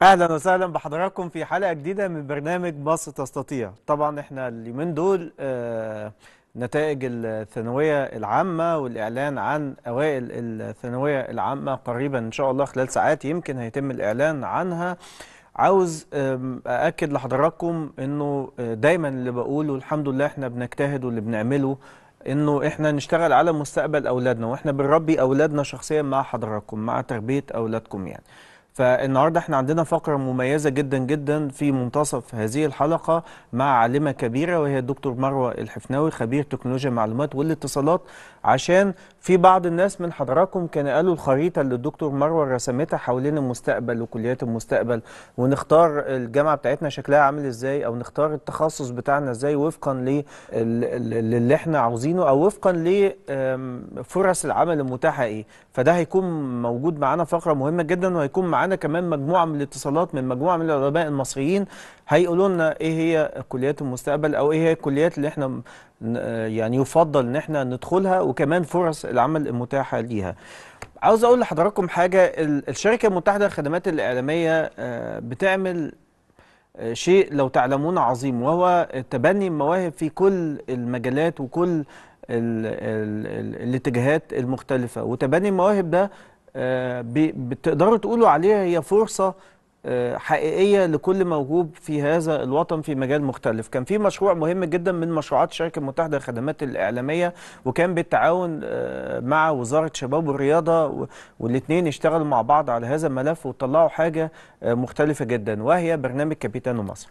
اهلا وسهلا بحضراتكم في حلقه جديده من برنامج مصر تستطيع طبعا احنا اليومين دول آه، نتائج الثانويه العامه والاعلان عن اوائل الثانويه العامه قريبا ان شاء الله خلال ساعات يمكن هيتم الاعلان عنها عاوز آم، أأكد لحضراتكم إنه آه، دايما اللي بقوله الحمد لله إحنا بنجتهد واللي بنعمله إنه إحنا نشتغل على مستقبل أولادنا وإحنا بنربي أولادنا شخصيا مع حضراتكم مع تربية أولادكم يعني فالنهارده احنا عندنا فقرة مميزة جدا جدا في منتصف هذه الحلقة مع عالمة كبيرة وهي الدكتور مروة الحفناوي خبير تكنولوجيا المعلومات والاتصالات عشان في بعض الناس من حضراتكم كانوا قالوا الخريطة اللي الدكتور مروة رسمتها حوالين المستقبل وكليات المستقبل ونختار الجامعة بتاعتنا شكلها عامل ازاي او نختار التخصص بتاعنا ازاي وفقا لل- ال- اللي احنا عاوزينه او وفقا لفرص العمل المتاحة ايه فده هيكون موجود معانا فقرة مهمة جدا وهيكون معانا كمان مجموعة من الاتصالات من مجموعة من العلماء المصريين هيقولوا لنا ايه هي كليات المستقبل او ايه هي الكليات اللي احنا م- ن- يعني يفضل ان احنا ندخلها وكمان فرص العمل المتاحة ليها عاوز اقول لحضراتكم حاجة ال- الشركة المتحدة للخدمات الإعلامية آه، بتعمل آه، شيء لو تعلمون عظيم وهو تبني المواهب في كل المجالات وكل ال ال ال الاتجاهات المختلفة وتبني المواهب ده آه، بي- بتقدروا تقولوا عليها هي فرصة آه، حقيقية لكل موهوب في هذا الوطن في مجال مختلف كان في مشروع مهم جدا من مشروعات الشركة المتحدة للخدمات الإعلامية وكان بالتعاون آه، مع وزارة الشباب والرياضة والاثنين اشتغلوا مع بعض على هذا الملف وطلعوا حاجة آه، مختلفة جدا وهي برنامج كابيتانو مصر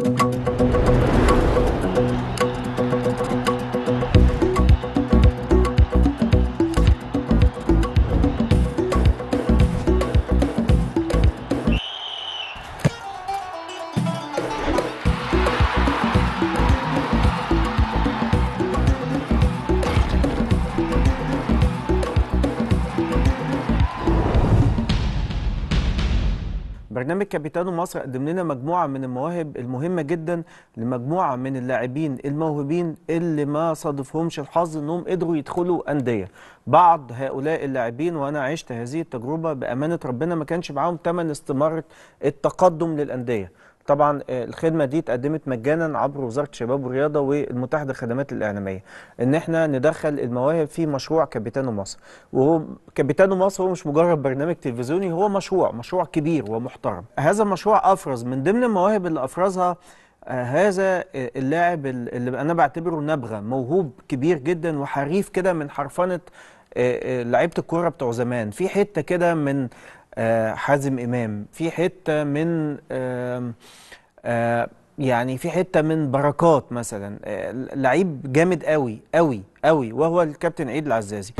برنامج كابيتانو مصر قدم لنا مجموعة من المواهب المهمة جدا لمجموعة من اللاعبين الموهوبين اللي ما صادفهمش الحظ انهم قدروا يدخلوا أندية بعض هؤلاء اللاعبين وانا عشت هذه التجربة بأمانة ربنا ما كانش معاهم تمن استمارة التقدم للأندية طبعا آه، الخدمه دي اتقدمت مجانا عبر وزاره الشباب والرياضه والمتحده للخدمات الاعلاميه ان احنا ندخل المواهب في مشروع كابيتانو مصر وهو كابيتانو مصر هو مش مجرد برنامج تلفزيوني هو مشروع مشروع كبير ومحترم هذا المشروع افرز من ضمن المواهب اللي افرزها آه، هذا آه، اللاعب ال- اللي انا بعتبره نبغه موهوب كبير جدا وحريف كده من حرفنه آه، آه، لعيبه الكوره بتوع زمان في حته كده من آه، حازم امام في حته من آم، آه، يعني في حته من بركات مثلا آه، لعيب جامد قوي قوي قوي وهو الكابتن عيد العزازي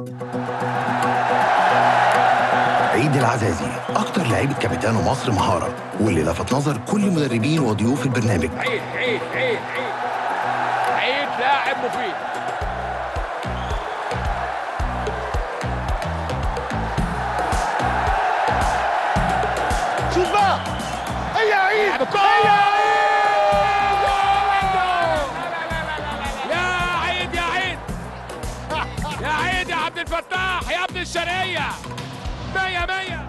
عيد العزازي اكتر لعيبه كابيتانو مصر مهاره واللي لفت نظر كل مدربين وضيوف البرنامج عيد عيد عيد عيد عيد لاعب مفيد شوف بقى هي عيد لعب الكورة يا عيد يا عيد يا عيد يا عبد الفتاح يا ابن الشرقية مية مية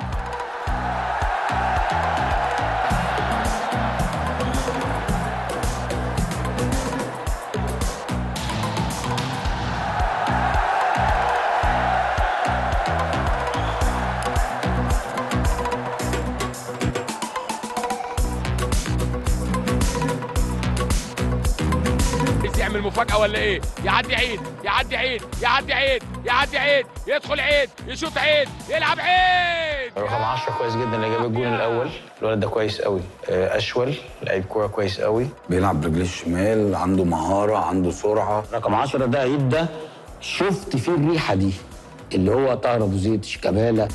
عايز يعمل مفاجأة ولا ايه؟ يعدي عيد يعدي عيد يعدي عيد يعدي عيد يدخل عيد يشوط عيد يلعب عيد رقم 10 كويس جدا اللي جاب الجون الاول الولد ده كويس قوي آه، اشول لعيب كوره كويس قوي بيلعب برجليه الشمال عنده مهارة عنده سرعة رقم 10 ده عيد ده شفت فيه الريحه دي اللي هو طاهر ابو زيد شيكابالا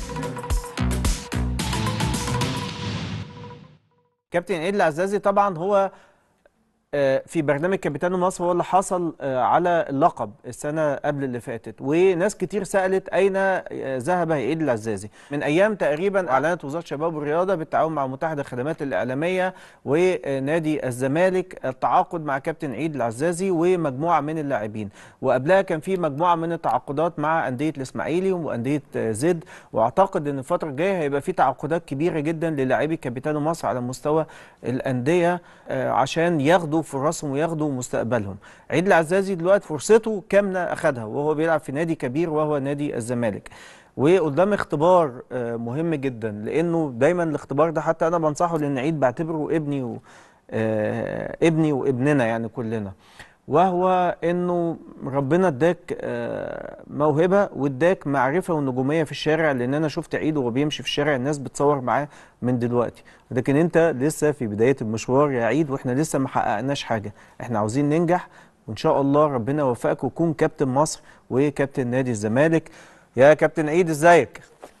كابتن عيد العزازي طبعا هو آه، في برنامج كابيتانو مصر هو اللي حصل آه، على اللقب السنة قبل اللي فاتت وناس كتير سألت أين آه، ذهب عيد العزازي من أيام تقريبا أعلنت وزارة الشباب والرياضة بالتعاون مع متحدة الخدمات الإعلامية ونادي الزمالك التعاقد مع كابتن عيد العزازي ومجموعة من اللاعبين وقبلها كان في مجموعة من التعاقدات مع أندية الإسماعيلي وأندية آه، زد وأعتقد أن الفترة الجاية هيبقى في تعاقدات كبيرة جدا للاعبي كابيتانو مصر على مستوى الأندية آه، عشان ياخدوا فرصهم وياخدوا مستقبلهم عيد العزازي دلوقتي فرصته كامنة أخدها وهو بيلعب في نادي كبير وهو نادي الزمالك وقدام اختبار آه، مهم جدا لانه دايما الاختبار ده حتى انا بنصحه لان عيد بعتبره ابني و آه، ابني وابننا يعني كلنا وهو انه ربنا اداك آه، موهبه واداك معرفه ونجوميه في الشارع لان انا شفت عيد وهو بيمشي في الشارع الناس بتصور معاه من دلوقتي لكن انت لسه في بدايه المشوار يا عيد واحنا لسه ما حققناش حاجه احنا عاوزين ننجح وان شاء الله ربنا يوفقك وتكون كابتن مصر وكابتن نادي الزمالك يا كابتن عيد ازيك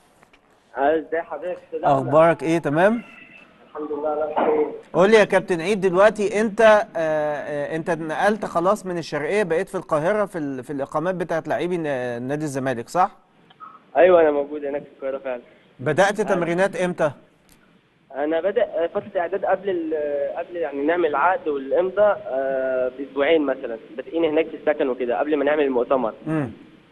ازي حضرتك كده اخبارك ايه تمام الحمد لله على خير قول لي يا كابتن عيد دلوقتي انت آه آه انت نقلت خلاص من الشرقيه بقيت في القاهره في ال- في الاقامات بتاعت لاعبي ن- نادي الزمالك صح ايوه انا موجود هناك في القاهره فعلا بدات تمرينات امتى انا بادئ فتره اعداد قبل ال- قبل يعني نعمل العقد والامضاء آه، باسبوعين مثلا بادئين هناك في السكن وكده قبل ما نعمل المؤتمر امم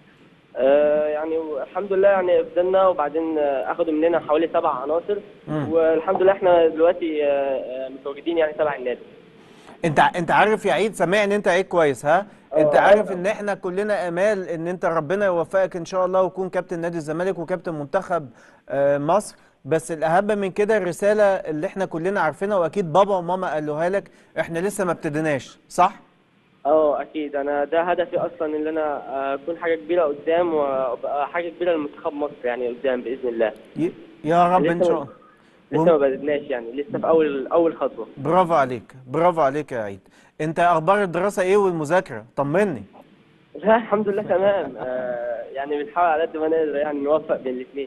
آه، يعني الحمد لله يعني فضلنا وبعدين آه، اخدوا مننا حوالي سبع عناصر مم. والحمد لله احنا دلوقتي آه، آه، متواجدين يعني تبع النادي انت ع- انت عارف يا عيد سامعني انت عيد كويس ها انت آه. عارف ان احنا كلنا امال ان انت ربنا يوفقك ان شاء الله وتكون كابتن نادي الزمالك وكابتن منتخب آه، مصر بس الاهم من كده الرساله اللي احنا كلنا عارفينها واكيد بابا وماما قالوها لك احنا لسه ما ابتديناش صح اه اكيد انا ده هدفي اصلا ان انا آه، اكون حاجه كبيره قدام وابقى حاجه كبيره لمنتخب مصر يعني قدام باذن الله ي- يا رب ان لسه شاء ما- الله لسه ما بدأناش يعني لسه في اول اول خطوه برافو عليك برافو عليك يا عيد انت اخبار الدراسه ايه والمذاكره طمني لا الحمد لله تمام آه يعني بنحاول على قد ما نقدر يعني نوفق بين الاثنين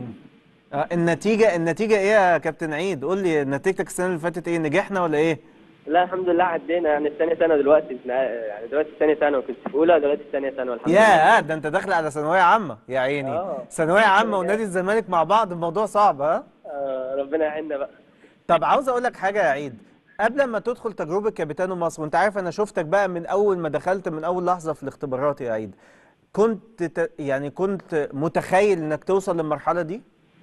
آه، النتيجه النتيجه ايه يا كابتن عيد قول لي نتيجتك السنه اللي فاتت ايه نجحنا ولا ايه لا الحمد لله عدينا يعني الثانيه سنه دلوقتي يعني دلوقتي الثانيه سنه وكنت في اولى دلوقتي الثانيه سنه والحمد لله يا ده انت داخل على ثانويه عامه يا عيني آه. ثانويه عامه ونادي الزمالك مع بعض الموضوع صعب ها آه ربنا يعيننا بقى طب عاوز اقول لك حاجه يا عيد قبل ما تدخل تجربه كابيتانو مصر وانت عارف انا شفتك بقى من اول ما دخلت من اول لحظه في الاختبارات يا عيد كنت ت... يعني كنت متخيل انك توصل للمرحله دي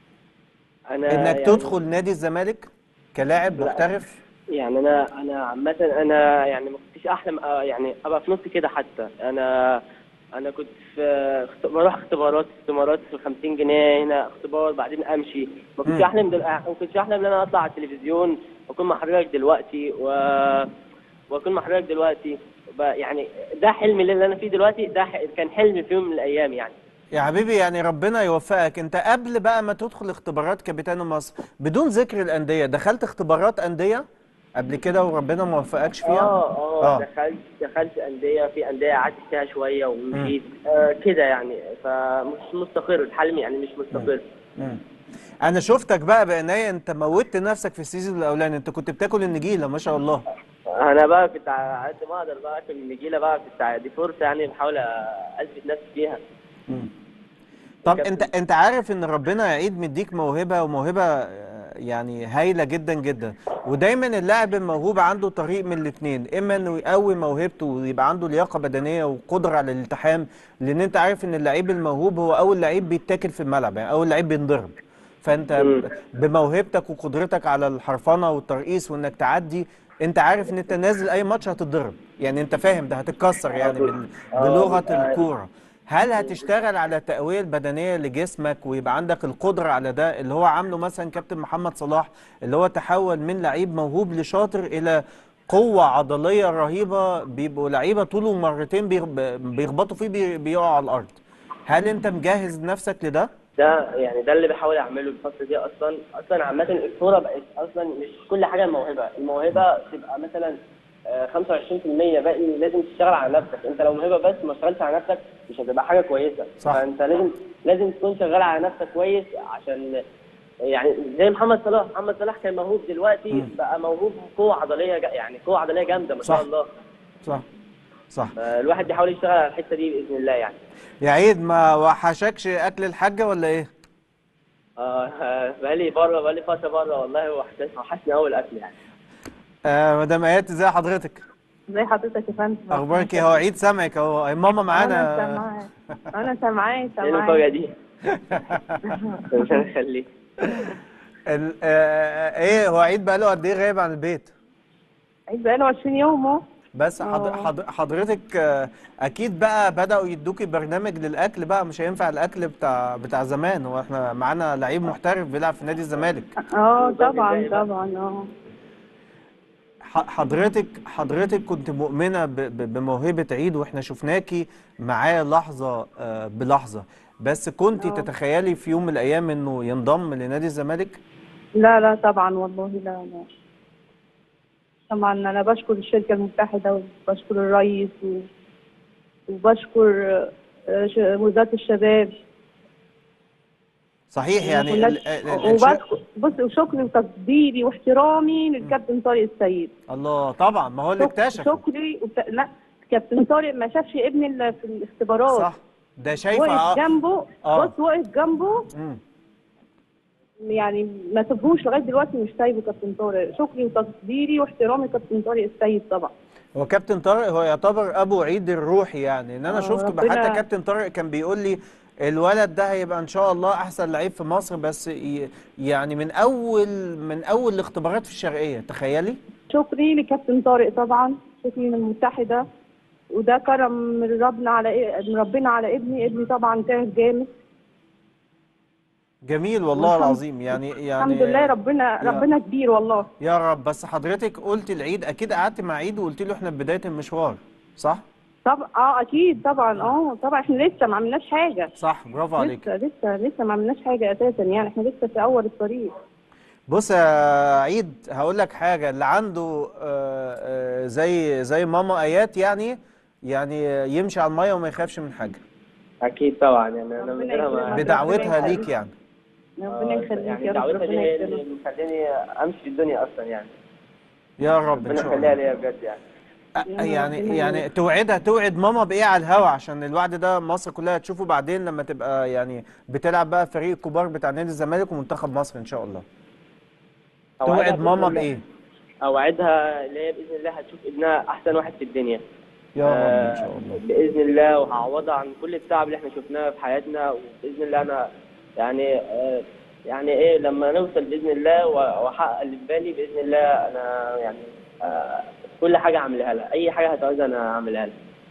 انا انك يعني تدخل نادي الزمالك كلاعب لا. محترف يعني انا انا عامه انا يعني ما كنتش احلم آه، يعني ابقى في نص كده حتى انا انا كنت في اخت- بروح اختبارات استمارات في 50 جنيه هنا اختبار بعدين امشي ما كنتش مم. احلم دل... ما كنتش احلم ان انا اطلع على التلفزيون واكون مع حضرتك دلوقتي و... واكون مع حضرتك دلوقتي ب... يعني ده حلمي اللي انا فيه دلوقتي ده ح... كان حلمي في يوم من الايام يعني يا حبيبي يعني ربنا يوفقك انت قبل بقى ما تدخل اختبارات كابيتانو مصر بدون ذكر الانديه دخلت اختبارات انديه قبل كده وربنا ما وفقكش فيها اه اه آه. دخلت دخلت انديه في انديه قعدت فيها شويه ومشيت آه كده يعني فمش مستقر الحلم يعني مش مستقر مم. انا شفتك بقى بعناية انت موتت نفسك في السيزون الاولاني انت كنت بتاكل النجيله ما شاء الله انا بقى كنت على قد ما اقدر بقى اكل النجيله بقى كنت ع- دي فرصه يعني بحاول اثبت نفسي فيها طب انت انت عارف ان ربنا يعيد مديك موهبه وموهبه آه، يعني هايله جدا جدا ودايما اللاعب الموهوب عنده طريق من الاثنين اما انه يقوي موهبته ويبقى عنده لياقه بدنيه وقدره على الالتحام لان انت عارف ان اللعيب الموهوب هو اول لعيب بيتاكل في الملعب يعني اول لعيب بينضرب فانت مم. بموهبتك وقدرتك على الحرفنه والترقيص وانك تعدي انت عارف ان انت نازل اي ماتش هتتضرب يعني انت فاهم ده هتتكسر يعني بال- بلغه الكوره هل هتشتغل على التقويه البدنيه لجسمك ويبقى عندك القدره على ده اللي هو عامله مثلا كابتن محمد صلاح اللي هو تحول من لعيب موهوب لشاطر الى قوه عضليه رهيبه بيبقوا لعيبه طوله مرتين بيغ- بيخبطوا فيه بي- بيقعوا على الارض هل انت مجهز نفسك لده ده يعني ده اللي بحاول اعمله الفتره دي اصلا اصلا عامه الكوره بقت اصلا مش كل حاجه الموهبه الموهبه تبقى مثلا آه، 25% باقي لازم تشتغل على نفسك انت لو موهبه بس ما اشتغلتش على نفسك مش هتبقى حاجه كويسه صح. فانت لازم لازم تكون شغال على نفسك كويس عشان يعني زي محمد صلاح محمد صلاح كان موهوب دلوقتي بقى موهوب قوه عضليه جا- يعني قوه عضليه جامده ما صح. شاء الله صح صح فالواحد بيحاول يشتغل على الحته دي باذن الله يعني يا عيد ما وحشكش اكل الحاجه ولا ايه اه بقالي بره بقالي فتره بره والله وحشني وحشني قوي الاكل يعني آه مدام ايات ازي حضرتك زي حضرتك يا فندم اخبارك ايه هو عيد سامعك اهو ماما انا معانا سامعاك انا سامعاك ايه المفاجاه سامعاك دي؟ ربنا يخليك ال- آه، ايه هو عيد بقاله قد ايه غايب عن البيت عيد بقاله 20 يوم اهو بس حض- آه. حض- حضرتك آه، اكيد بقى بدأوا يدوكي برنامج للاكل بقى مش هينفع الاكل بتاع بتاع زمان هو احنا معانا لعيب محترف بيلعب في نادي الزمالك اه بالظبط طبعا زي بقى. طبعا اه ح- حضرتك حضرتك كنت مؤمنة ب- ب- بموهبة عيد واحنا شفناكي معاه لحظة آه، بلحظة بس كنت آه. تتخيلي في يوم من الايام انه ينضم لنادي الزمالك لا لا طبعا والله لا لا طبعا انا بشكر الشركه المتحده وبشكر الرئيس و... وبشكر آه، ش- وزاره الشباب صحيح يعني ال- وكلنا- ال- ال- الش- وبشكر بص وشكري وتقديري واحترامي للكابتن طارق السيد الله طبعا ما هو اللي شك- اكتشفه شكري وت... لا كابتن طارق ما شافش ابني الا في الاختبارات صح ده شايفه وقف آه. جنبه آه. بص وقف جنبه مم. يعني ما سيبهوش لغايه دلوقتي مش سايبه كابتن طارق شكري وتقديري واحترامي كابتن طارق السيد طبعا هو كابتن طارق هو يعتبر ابو عيد الروحي يعني ان انا آه، شفت ربنا- حتى كابتن طارق كان بيقول لي الولد ده هيبقى ان شاء الله احسن لعيب في مصر بس ي- يعني من اول من اول الاختبارات في الشرقيه تخيلي شكري لكابتن طارق طبعا شكري للمتحده وده كرم من ربنا على إيه- من ربنا على ابني ابني طبعا تعب جامد جميل والله والحمد- العظيم يعني يعني الحمد لله ربنا يا- ربنا كبير والله يا رب بس حضرتك قلت العيد اكيد قعدت مع عيد وقلت له احنا في بدايه المشوار صح طب اه اكيد طبعا اه طبعا احنا لسه ما عملناش حاجه صح برافو عليك لسه لسه لسه ما عملناش حاجه اساسا يعني احنا لسه في اول الطريق بص يا عيد هقول لك حاجه اللي عنده آه، آه، زي زي ماما ايات يعني يعني يمشي على الميه وما يخافش من حاجه اكيد طبعا يعني انا من ربنا غيرها ما- يكرمك. بدعوتها ربنا ليك يعني ربنا آه، يخليك يعني يا رب دعوتها دي ربنا هي يكرمك اللي مخليني امشي في الدنيا اصلا يعني يا رب ان ربنا شاء يخليها الله ليا بجد يعني أ- يعني يعني توعدها توعد ماما بايه على الهوا عشان الوعد ده مصر كلها تشوفه بعدين لما تبقى يعني بتلعب بقى فريق الكبار بتاع نادي الزمالك ومنتخب مصر ان شاء الله أوعدها توعد بإذن ماما الله. بايه اوعدها اللي هي باذن الله هتشوف ابنها احسن واحد في الدنيا يا رب آه، ان شاء الله باذن الله وهعوضها عن كل التعب اللي احنا شفناه في حياتنا وباذن الله انا يعني آه، يعني ايه لما نوصل باذن الله و- واحقق اللي في بالي باذن الله انا يعني آه، كل حاجه اعملها لها اي حاجه هتعوزها انا اعملها لها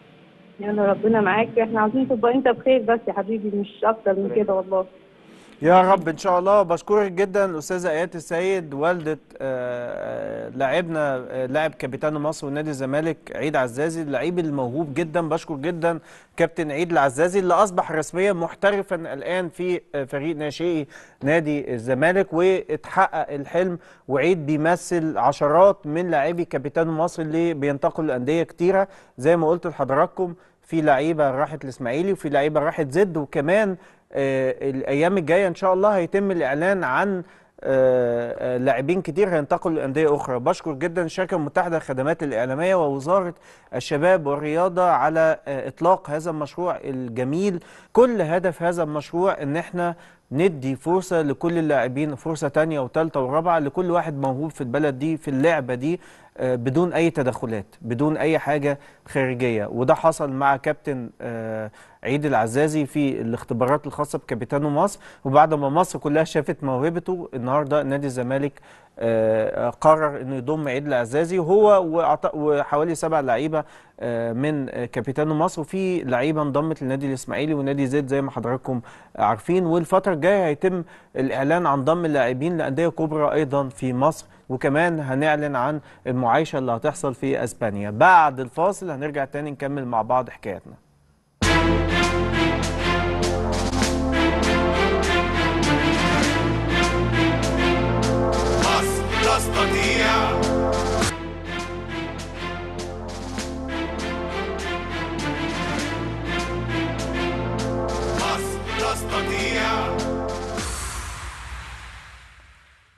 يلا ربنا معاك احنا عاوزين تبقى انت بخير بس يا حبيبي مش اكتر من كده والله يا رب ان شاء الله بشكرك جدا الاستاذه ايات السيد والده آه، آه، لاعبنا آه، لاعب كابيتان مصر ونادي الزمالك عيد عزازي اللعيب الموهوب جدا بشكر جدا كابتن عيد العزازي اللي اصبح رسميا محترفا الان في آه، فريق ناشئي نادي الزمالك واتحقق الحلم وعيد بيمثل عشرات من لاعبي كابيتان مصر اللي بينتقلوا لانديه كتيره زي ما قلت لحضراتكم في لعيبه راحت الاسماعيلي وفي لعيبه راحت زد وكمان آه، الايام الجايه ان شاء الله هيتم الاعلان عن آه، آه، لاعبين كتير هينتقلوا لانديه اخرى بشكر جدا الشركه المتحده للخدمات الاعلاميه ووزاره الشباب والرياضه على آه، اطلاق هذا المشروع الجميل كل هدف هذا المشروع ان احنا ندي فرصه لكل اللاعبين فرصه تانية وثالثه ورابعه لكل واحد موهوب في البلد دي في اللعبه دي آه، بدون اي تدخلات بدون اي حاجه خارجيه وده حصل مع كابتن آه، عيد العزازي في الاختبارات الخاصه بكابيتانو مصر وبعد ما مصر كلها شافت موهبته النهارده نادي الزمالك آه، آه، قرر انه يضم عيد العزازي وهو وأعط- وحوالي سبع لعيبه آه، من آه، كابيتانو مصر وفي لعيبه انضمت للنادي الاسماعيلي ونادي زد زي ما حضراتكم عارفين والفتره الجايه هيتم الاعلان عن ضم اللاعبين لانديه كبرى ايضا في مصر وكمان هنعلن عن المعايشه اللي هتحصل في اسبانيا بعد الفاصل هنرجع تاني نكمل مع بعض حكاياتنا مصر تستطيع مصر تستطيع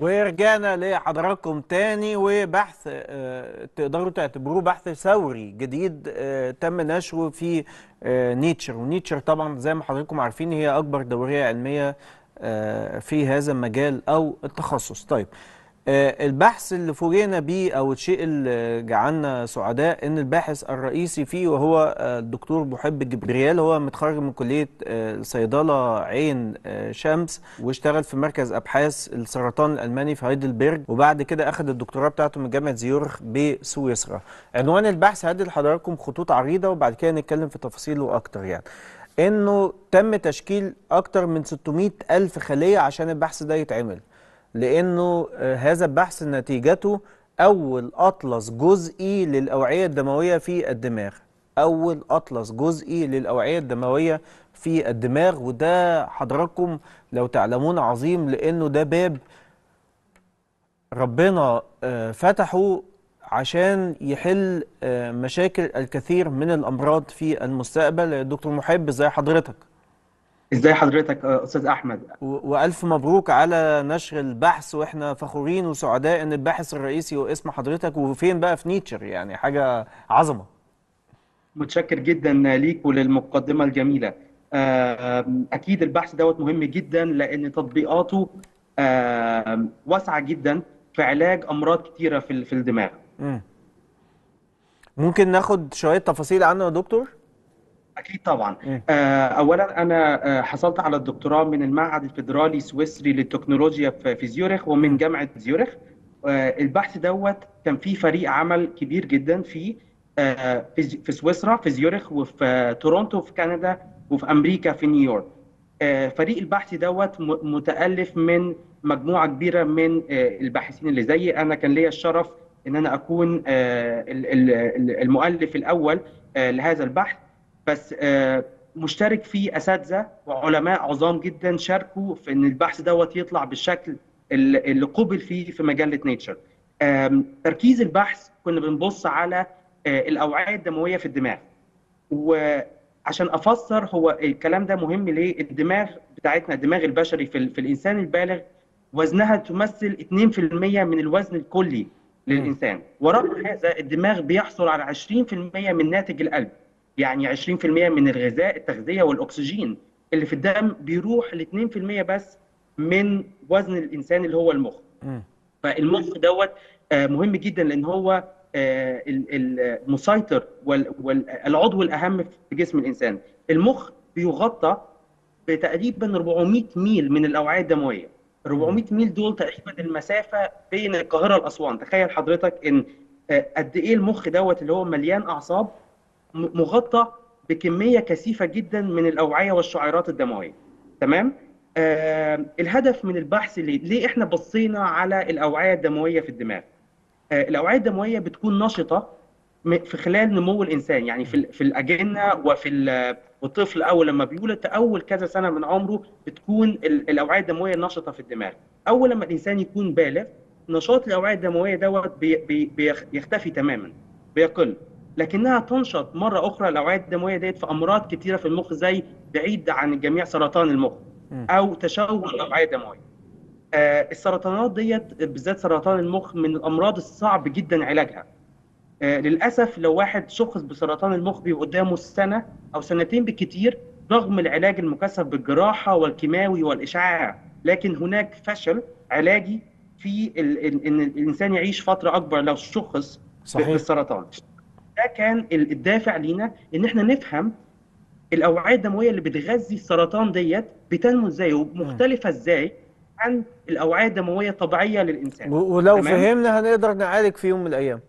ورجعنا لحضراتكم تاني وبحث آه، تقدروا تعتبروه بحث ثوري جديد آه، تم نشره في آه، نيتشر ونيتشر طبعا زي ما حضراتكم عارفين هي أكبر دورية علمية آه، في هذا المجال أو التخصص طيب آه، البحث اللي فوجئنا بيه او الشيء اللي جعلنا سعداء ان الباحث الرئيسي فيه وهو آه، الدكتور محب جبريال هو متخرج من كليه آه، الصيدله عين آه، شمس واشتغل في مركز ابحاث السرطان الالماني في هايدلبرج وبعد كده اخذ الدكتوراه بتاعته من جامعه زيورخ بسويسرا عنوان البحث هدي لحضراتكم خطوط عريضه وبعد كده نتكلم في تفاصيله اكتر يعني انه تم تشكيل اكتر من 600 الف خليه عشان البحث ده يتعمل لانه آه، هذا البحث نتيجته اول اطلس جزئي للاوعيه الدمويه في الدماغ اول اطلس جزئي للاوعيه الدمويه في الدماغ وده حضراتكم لو تعلمون عظيم لانه ده باب ربنا آه، فتحه عشان يحل آه، مشاكل الكثير من الامراض في المستقبل دكتور محب ازي حضرتك ازاي حضرتك آه، استاذ احمد و- والف مبروك على نشر البحث واحنا فخورين وسعداء ان الباحث الرئيسي هو اسم حضرتك وفين بقى في نيتشر يعني حاجه عظمه متشكر جدا ليك وللمقدمه الجميله آه، اكيد البحث دوت مهم جدا لان تطبيقاته آه، واسعه جدا في علاج امراض كتيره في في الدماغ مم. ممكن ناخد شويه تفاصيل عنه يا دكتور اكيد طبعا مم. آه، اولا انا آه، حصلت على الدكتوراه من المعهد الفيدرالي السويسري للتكنولوجيا في في زيورخ ومن جامعه زيورخ آه، البحث دوت كان فيه فريق عمل كبير جدا في آه، في ز- في سويسرا في زيورخ وفي آه، تورونتو في كندا وفي امريكا في نيويورك آه، فريق البحث دوت م- متالف من مجموعه كبيره من آه، الباحثين اللي زيي انا كان ليا الشرف ان انا اكون آه، ال- ال- ال- المؤلف الاول آه، لهذا البحث بس آه، مشترك فيه اساتذه وعلماء عظام جدا شاركوا في ان البحث دوت يطلع بالشكل اللي اللي قبل فيه في مجله نيتشر آم، تركيز البحث كنا بنبص على آه، الاوعيه الدمويه في الدماغ وعشان افسر هو الكلام ده مهم ليه الدماغ بتاعتنا الدماغ البشري في, ال- في الانسان البالغ وزنها تمثل 2% من الوزن الكلي للانسان ورغم هذا الدماغ بيحصل على 20% من ناتج القلب يعني 20% من الغذاء التغذيه والاكسجين اللي في الدم بيروح ل 2% بس من وزن الانسان اللي هو المخ مم. فالمخ دوت آه، مهم جدا لان هو آه، ال- ال- المسيطر والعضو الاهم في جسم الانسان المخ بيغطى بتقريبا 400 ميل من الاوعيه الدمويه 400 ميل دول تقريبا المسافه بين القاهره لاسوان تخيل حضرتك ان آه، قد ايه المخ دوت اللي هو مليان اعصاب م- مغطى بكميه كثيفه جدا من الاوعيه والشعيرات الدمويه تمام آه الهدف من البحث ليه؟ ليه احنا بصينا على الاوعيه الدمويه في الدماغ آه الاوعيه الدمويه بتكون نشطه م- في خلال نمو الانسان يعني في ال- في الاجنه وفي ال- والطفل اول لما بيولد في اول كذا سنه من عمره بتكون ال- الاوعيه الدمويه نشطه في الدماغ اول لما الانسان يكون بالغ نشاط الاوعيه الدمويه دوت بي بي بيخ- يختفي تماما بيقل لكنها تنشط مره اخرى الاوعيه الدمويه ديت في امراض كتيره في المخ زي بعيد عن جميع سرطان المخ او تشوه الاوعيه الدمويه آه، السرطانات ديت بالذات سرطان المخ من الامراض الصعب جدا علاجها آه، للاسف لو واحد شخص بسرطان المخ بيبقى قدامه سنه او سنتين بالكتير رغم العلاج المكثف بالجراحه والكيماوي والاشعاع لكن هناك فشل علاجي في ال- ال- ان الانسان يعيش فتره اكبر لو شخص صحيح. بالسرطان ده كان ال- الدافع لينا ان احنا نفهم الاوعيه الدمويه اللي بتغذي السرطان ديت بتنمو ازاي ومختلفه ازاي عن الاوعيه الدمويه الطبيعيه للانسان و- ولو تمام؟ فهمنا هنقدر نعالج في يوم من الايام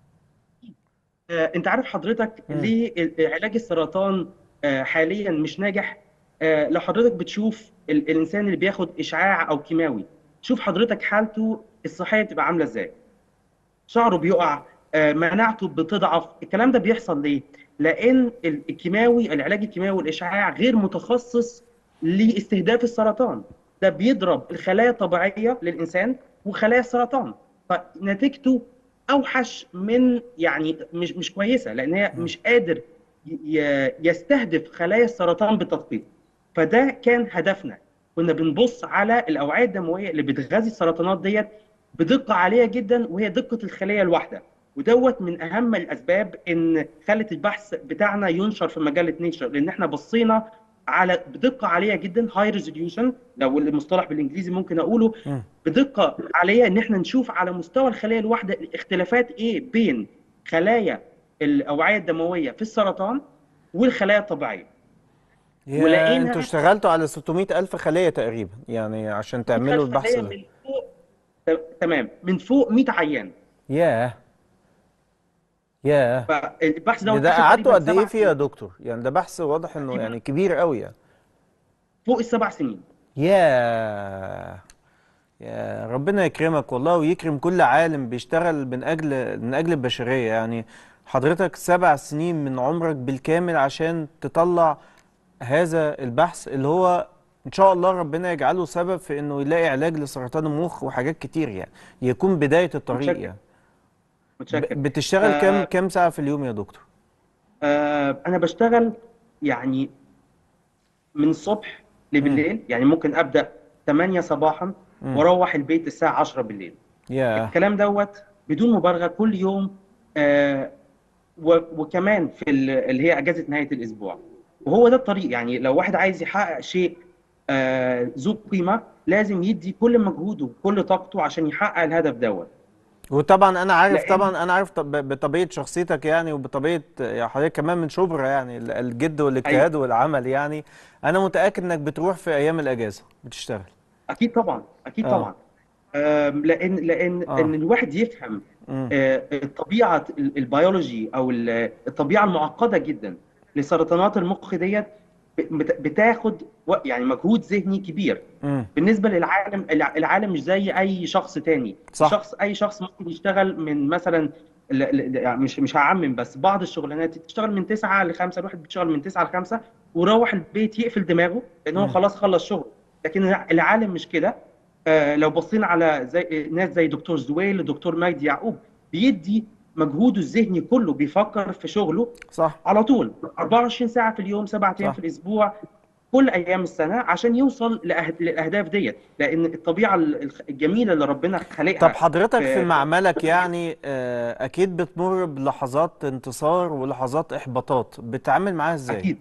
آه، انت عارف حضرتك ليه ال- علاج السرطان آه، حاليا مش ناجح آه، لو حضرتك بتشوف ال- الانسان اللي بياخد اشعاع او كيماوي شوف حضرتك حالته الصحيه بتبقى عامله ازاي شعره بيقع آه، مناعته بتضعف الكلام ده بيحصل ليه لان ال- الكيماوي العلاج الكيماوي والاشعاع غير متخصص لاستهداف السرطان ده بيضرب الخلايا الطبيعيه للانسان وخلايا السرطان فنتيجته اوحش من يعني مش مش كويسه لان هي مش قادر ي- ي- يستهدف خلايا السرطان بالتدقيق فده كان هدفنا كنا بنبص على الاوعيه الدمويه اللي بتغذي السرطانات ديت بدقه عاليه جدا وهي دقه الخليه الواحده ودوت من اهم الاسباب ان خلت البحث بتاعنا ينشر في مجله نيتشر لان احنا بصينا على بدقه عاليه جدا هاي ريزوليوشن لو المصطلح بالانجليزي ممكن اقوله مم. بدقه عاليه ان احنا نشوف على مستوى الخليه الواحده الاختلافات ايه بين خلايا الاوعيه الدمويه في السرطان والخلايا الطبيعيه يا ولقينا- انتوا اشتغلتوا على 600 ألف خلية تقريبا يعني عشان تعملوا البحث خلية ده من فوق تمام من فوق 100 عيان ياه ياه فالبحث ده ده, ده اتاخد قعدتوا تقريباً قد ايه سبع فيه يا سنين. دكتور يعني ده بحث واضح انه تقريباً. يعني كبير قوي يعني فوق السبع سنين ياه يا ربنا يكرمك والله ويكرم كل عالم بيشتغل من اجل من اجل البشريه يعني حضرتك سبع سنين من عمرك بالكامل عشان تطلع هذا البحث اللي هو ان شاء الله ربنا يجعله سبب في انه يلاقي علاج لسرطان المخ وحاجات كتير يعني يكون بدايه الطريق متشكر. يعني متشكر ب- بتشتغل آه، كام كام ساعه في اليوم يا دكتور آه انا بشتغل يعني من الصبح لبالليل يعني ممكن ابدا 8 صباحا مم. واروح البيت الساعه 10 بالليل ياه الكلام دوت بدون مبالغه كل يوم آه و- وكمان في ال- اللي هي اجازه نهايه الاسبوع وهو ده الطريق يعني لو واحد عايز يحقق شيء آه ذو قيمه لازم يدي كل مجهوده وكل طاقته عشان يحقق الهدف دوت وطبعا انا عارف لأن- طبعا انا عارف طب- بطبيعه شخصيتك يعني وبطبيعه يعني حضرتك كمان من شبرا يعني ال- الجد والاجتهاد والعمل يعني انا متاكد انك بتروح في ايام الاجازه بتشتغل اكيد طبعا اكيد آه. طبعا آم، لان لان آه. ان الواحد يفهم مم. آه، الطبيعه ال- البيولوجي او ال- الطبيعه المعقده جدا لسرطانات المخ ديت بت- بتاخد و- يعني مجهود ذهني كبير مم. بالنسبه للعالم الع- العالم مش زي اي شخص تاني صح. شخص اي شخص ممكن يشتغل من مثلا ل- ل- يعني مش مش هعمم بس بعض الشغلانات تشتغل من 9 ل 5 الواحد بيشتغل من 9 ل 5 ويروح البيت يقفل دماغه لان هو مم. خلاص خلص شغل لكن العالم مش كده آه، لو بصينا على زي ناس زي دكتور زويل دكتور مجدي يعقوب بيدي مجهوده الذهني كله بيفكر في شغله صح على طول 24 ساعة في اليوم سبعة أيام صح. في الأسبوع كل أيام السنة عشان يوصل لأهد... للأهداف ديت لأن الطبيعة ال- الجميلة اللي ربنا خالقها طب حضرتك في- في معملك يعني آه، اكيد بتمر بلحظات انتصار ولحظات احباطات بتتعامل معاها ازاي أكيد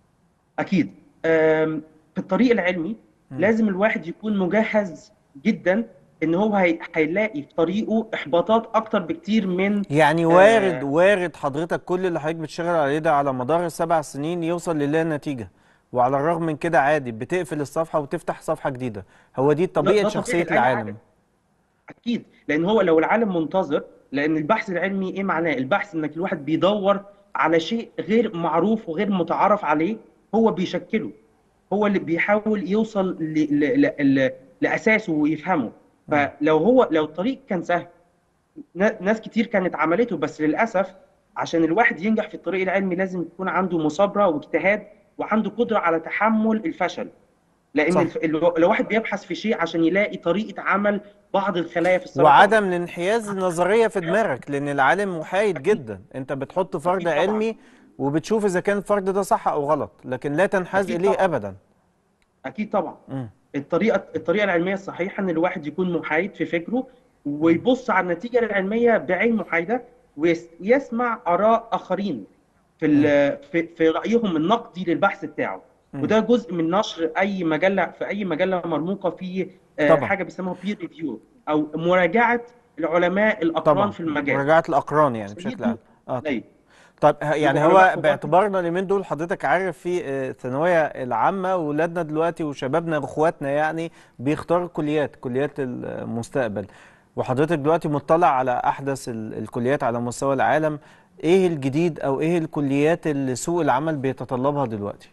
أكيد آم، في الطريق العلمي مم. لازم الواحد يكون مجهز جدا إن هو هي... هيلاقي في طريقه إحباطات أكتر بكتير من يعني آه. وارد وارد حضرتك كل اللي حضرتك بتشتغل عليه ده على مدار السبع سنين يوصل للا نتيجة وعلى الرغم من كده عادي بتقفل الصفحة وتفتح صفحة جديدة هو دي طبيعة ده شخصية طبيعة أي العالم عالم. اكيد لان هو لو العالم منتظر لان البحث العلمي ايه معناه البحث انك الواحد بيدور على شيء غير معروف وغير متعارف عليه هو بيشكله هو اللي بيحاول يوصل ل... ل... ل... ل... لاساسه ويفهمه فلو هو لو الطريق كان سهل نا- ناس كتير كانت عملته بس للاسف عشان الواحد ينجح في الطريق العلمي لازم يكون عنده مثابره واجتهاد وعنده قدره على تحمل الفشل لان صح. الف... لو لو واحد بيبحث في شيء عشان يلاقي طريقه عمل بعض الخلايا في السرطان وعدم الانحياز النظرية في دماغك لأن العالم محايد جدا أنت بتحط فرد أكيد طبعاً. علمي وبتشوف إذا كان الفرد ده صح أو غلط لكن لا تنحاز أكيد إليه طبعاً. أبدا اكيد طبعا مم. الطريقه الطريقه العلميه الصحيحه ان الواحد يكون محايد في فكره ويبص على النتيجه العلميه بعين محايده ويسمع اراء اخرين في ال- في في رايهم النقدي للبحث بتاعه مم. وده جزء من نشر اي مجله في اي مجله مرموقه في آه، طبعاً. حاجه بيسموها بير ريفيو او مراجعه العلماء الاقران طبعا في المجال مراجعة الأقران يعني عشان بشكل يدوا- عام اه طبعاً. أيوة. طيب ه- يعني يبقوا هو علماء كبار. باعتبارنا اليومين دول حضرتك عارف في آه، الثانوية العامة ولادنا دلوقتي وشبابنا واخواتنا يعني بيختاروا كليات كليات المستقبل وحضرتك دلوقتي مطلع على أحدث ال- الكليات على مستوى العالم ايه الجديد او ايه الكليات اللي سوق العمل بيتطلبها دلوقتي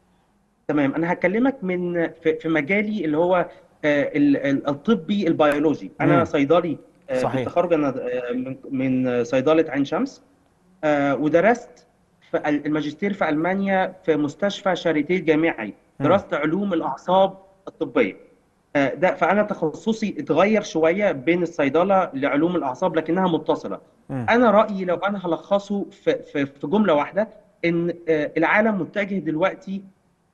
تمام انا هكلمك من في في مجالي اللي هو آه، ال- ال- الطبي البيولوجي انا مم. صيدلي آه، صحيح. بالتخرج انا آه، من- من صيدله عين شمس آه، ودرست في ال- الماجستير في المانيا في مستشفى شاريتيه الجامعي مم. درست علوم الاعصاب الطبيه آه، ده فانا تخصصي اتغير شويه بين الصيدله لعلوم الاعصاب لكنها متصله مم. انا رايي لو انا هلخصه في في في جمله واحده ان آه، العالم متجه دلوقتي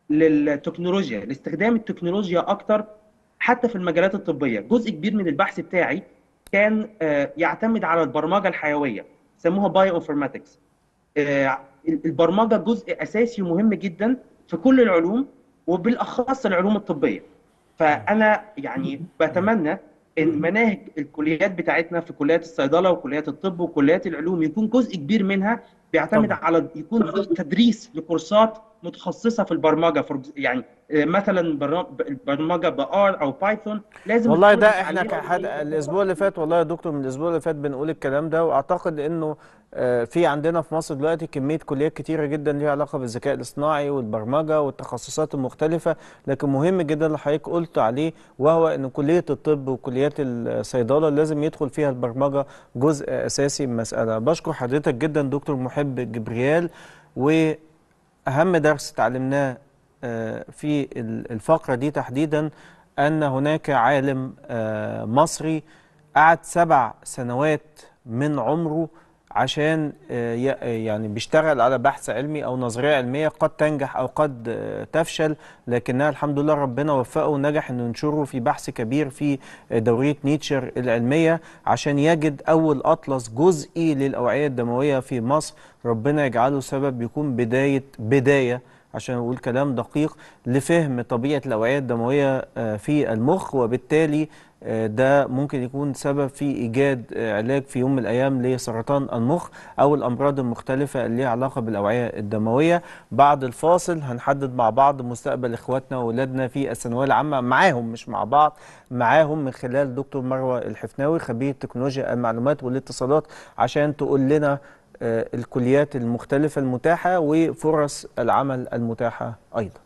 للتكنولوجيا لاستخدام التكنولوجيا اكتر حتى في المجالات الطبيه جزء كبير من البحث بتاعي كان آه، يعتمد على البرمجه الحيويه سموها بايو انفورماتكس البرمجه جزء اساسي ومهم جدا في كل العلوم وبالاخص العلوم الطبيه فانا يعني بتمنى ان مناهج الكليات بتاعتنا في كليات الصيدله وكليات الطب وكليات العلوم يكون جزء كبير منها بيعتمد طبعا. على يكون تدريس لكورسات متخصصه في البرمجه for ex- يعني آه، مثلا برا- البرمجه بار او بايثون لازم والله تكون ده احنا عليها كحد الاسبوع اللي فات والله يا دكتور من الاسبوع اللي فات بنقول الكلام ده واعتقد انه آه، في عندنا في مصر دلوقتي كمية كليات كتيرة جدا ليها علاقة بالذكاء الاصطناعي والبرمجة والتخصصات المختلفة لكن مهم جدا اللي حضرتك قلت عليه وهو ان كلية الطب وكليات الصيدلة لازم يدخل فيها البرمجة جزء اساسي من المسألة بشكر حضرتك جدا دكتور محب جبريال واهم درس اتعلمناه آه، في ال- الفقرة دي تحديدا أن هناك عالم آه، مصري قعد سبع سنوات من عمره عشان آه، ي- يعني بيشتغل على بحث علمي أو نظرية علمية قد تنجح أو قد آه، تفشل لكنها الحمد لله ربنا وفقه ونجح أنه ينشره في بحث كبير في آه، دورية نيتشر العلمية عشان يجد أول أطلس جزئي للأوعية الدموية في مصر ربنا يجعله سبب يكون بداية بداية عشان أقول كلام دقيق لفهم طبيعة الأوعية الدموية آه، في المخ وبالتالي آه، ده ممكن يكون سبب في إيجاد آه، علاج في يوم من الأيام لسرطان المخ أو الأمراض المختلفة اللي ليها علاقة بالأوعية الدموية بعد الفاصل هنحدد مع بعض مستقبل إخواتنا وأولادنا في الثانوية العامة معاهم مش مع بعض معاهم من خلال دكتور مروة الحفناوي خبير تكنولوجيا المعلومات والاتصالات عشان تقول لنا آه، الكليات المختلفة المتاحة وفرص العمل المتاحة أيضا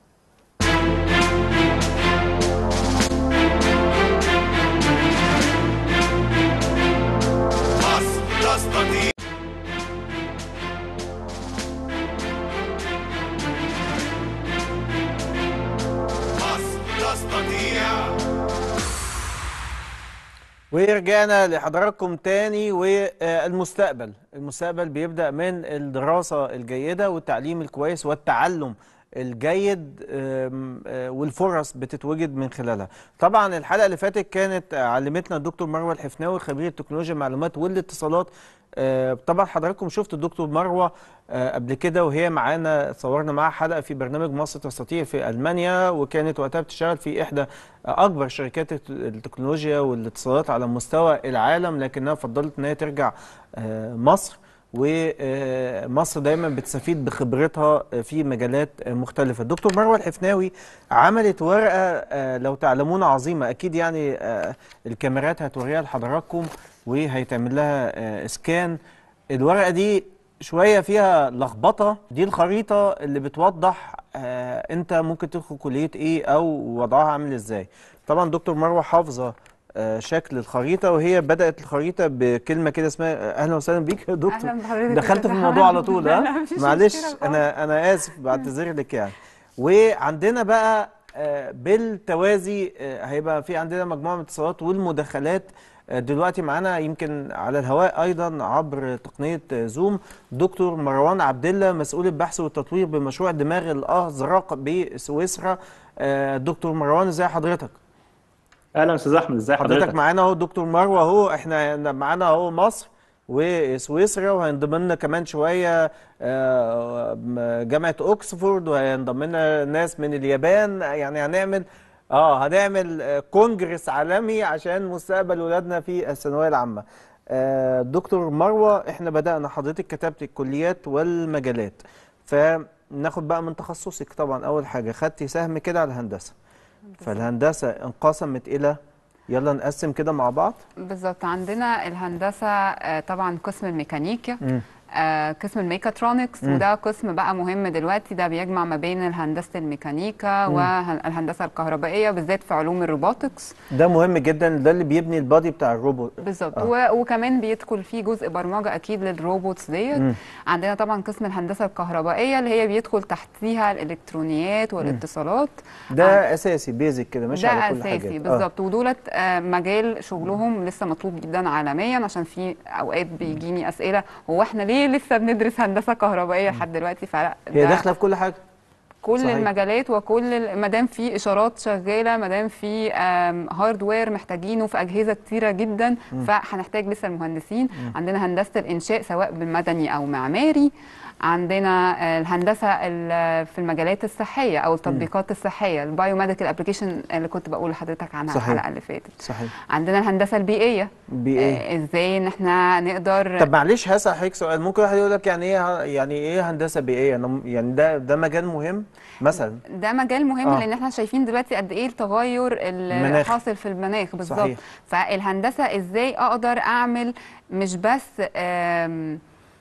مصر تستطيع مصر تستطيع ورجعنا لحضراتكم تاني والمستقبل المستقبل بيبدأ من الدراسة الجيدة والتعليم الكويس والتعلم الجيد آم، آه، والفرص بتتوجد من خلالها طبعا الحلقة اللي فاتت كانت آه، علمتنا الدكتور مروة الحفناوي خبير تكنولوجيا المعلومات والاتصالات آه، طبعا حضراتكم شفتوا الدكتور مروة آه، قبل كده وهي معانا صورنا معاها حلقة في برنامج مصر تستطيع في ألمانيا وكانت وقتها بتشتغل في إحدى أكبر شركات الت- التكنولوجيا والاتصالات على مستوى العالم لكنها فضلت إن هي ترجع آه، مصر ومصر دايما بتستفيد بخبرتها في مجالات مختلفة الدكتور مروة الحفناوي عملت ورقة آه، لو تعلمون عظيمة أكيد يعني آه، الكاميرات هتوريها لحضراتكم وهيتعمل لها آه، اسكان الورقة دي شوية فيها لخبطة دي الخريطة اللي بتوضح آه، انت ممكن تدخل كلية ايه او وضعها عامل ازاي طبعا دكتور مروة حافظة آه، شكل الخريطة وهي بدأت الخريطة بكلمة كده اسمها آه، أهلا وسهلا بيك يا دكتور أهلا بحضرتك دخلت في ازي الموضوع على حضرتك؟ طول لا، ها لا، مفيش معلش مشكلة خالص. أنا أنا آسف بعتذر لك يعني وعندنا بقى آه، بالتوازي آه، هيبقى في عندنا مجموعة من الاتصالات والمداخلات آه، دلوقتي معانا يمكن على الهواء ايضا عبر تقنيه آه، زوم دكتور مروان عبد الله مسؤول البحث والتطوير بمشروع دماغ الازرق بسويسرا آه، دكتور مروان ازي حضرتك اهلا استاذ احمد ازي حضرتك حضرتك معانا اهو دكتور مروه اهو احنا معانا اهو مصر وسويسرا وهينضم لنا كمان شويه آه، م- جامعه اوكسفورد وهينضم لنا ناس من اليابان يعني هنعمل اه هنعمل آه، كونجرس عالمي عشان مستقبل ولادنا في الثانويه العامه آه، دكتور مروه احنا بدانا حضرتك كتبت الكليات والمجالات فناخد بقى من تخصصك طبعا اول حاجه خدتي سهم كده على الهندسه فالهندسه انقسمت الى يلا نقسم كده مع بعض بالظبط عندنا الهندسة آه، طبعا قسم الميكانيكا مم. آه، قسم الميكاترونكس مم. وده قسم بقى مهم دلوقتي ده بيجمع ما بين هندسة الميكانيكا مم. والهندسة الكهربائية بالذات في علوم الروبوتكس ده مهم جدا ده اللي بيبني البادي بتاع الروبوت بالظبط آه. و- وكمان بيدخل فيه جزء برمجة أكيد للروبوتس ديت مم. عندنا طبعا قسم الهندسة الكهربائية اللي هي بيدخل تحتيها الإلكترونيات والاتصالات ده اساسي بيزك كده ماشي ده على كل اساسي حاجات بالظبط ودولت آه، مجال شغلهم لسه مطلوب جدا عالميا عشان في اوقات بيجيني اسئله هو احنا ليه لسه بندرس هندسه كهربائيه لحد دلوقتي فلا هي ده- داخله في كل حاجه كل صحيح. المجالات وكل ما دام في اشارات شغاله ما دام في هاردوير محتاجينه في اجهزه كتيره جدا مم. فهنحتاج لسه المهندسين مم. عندنا هندسه الانشاء سواء بالمدني او معماري عندنا آه، الهندسه ال- في المجالات الصحيه او التطبيقات الصحيه البايوميديكال ابلكيشن اللي كنت بقول لحضرتك عنها صحيح. الحلقه اللي فاتت صحيح عندنا الهندسه البيئيه بإيه؟ آه، ازاي ان احنا نقدر طب معلش هسأل حضرتك سؤال ممكن واحد يقول لك يعني ايه يعني ايه هندسه بيئيه أنا م- يعني ده ده مجال مهم مثلا ده مجال مهم آه. آه. لان احنا شايفين دلوقتي قد ايه التغير اللي المناخ. حاصل في المناخ بالظبط صحيح. فالهندسه ازاي اقدر اعمل مش بس آم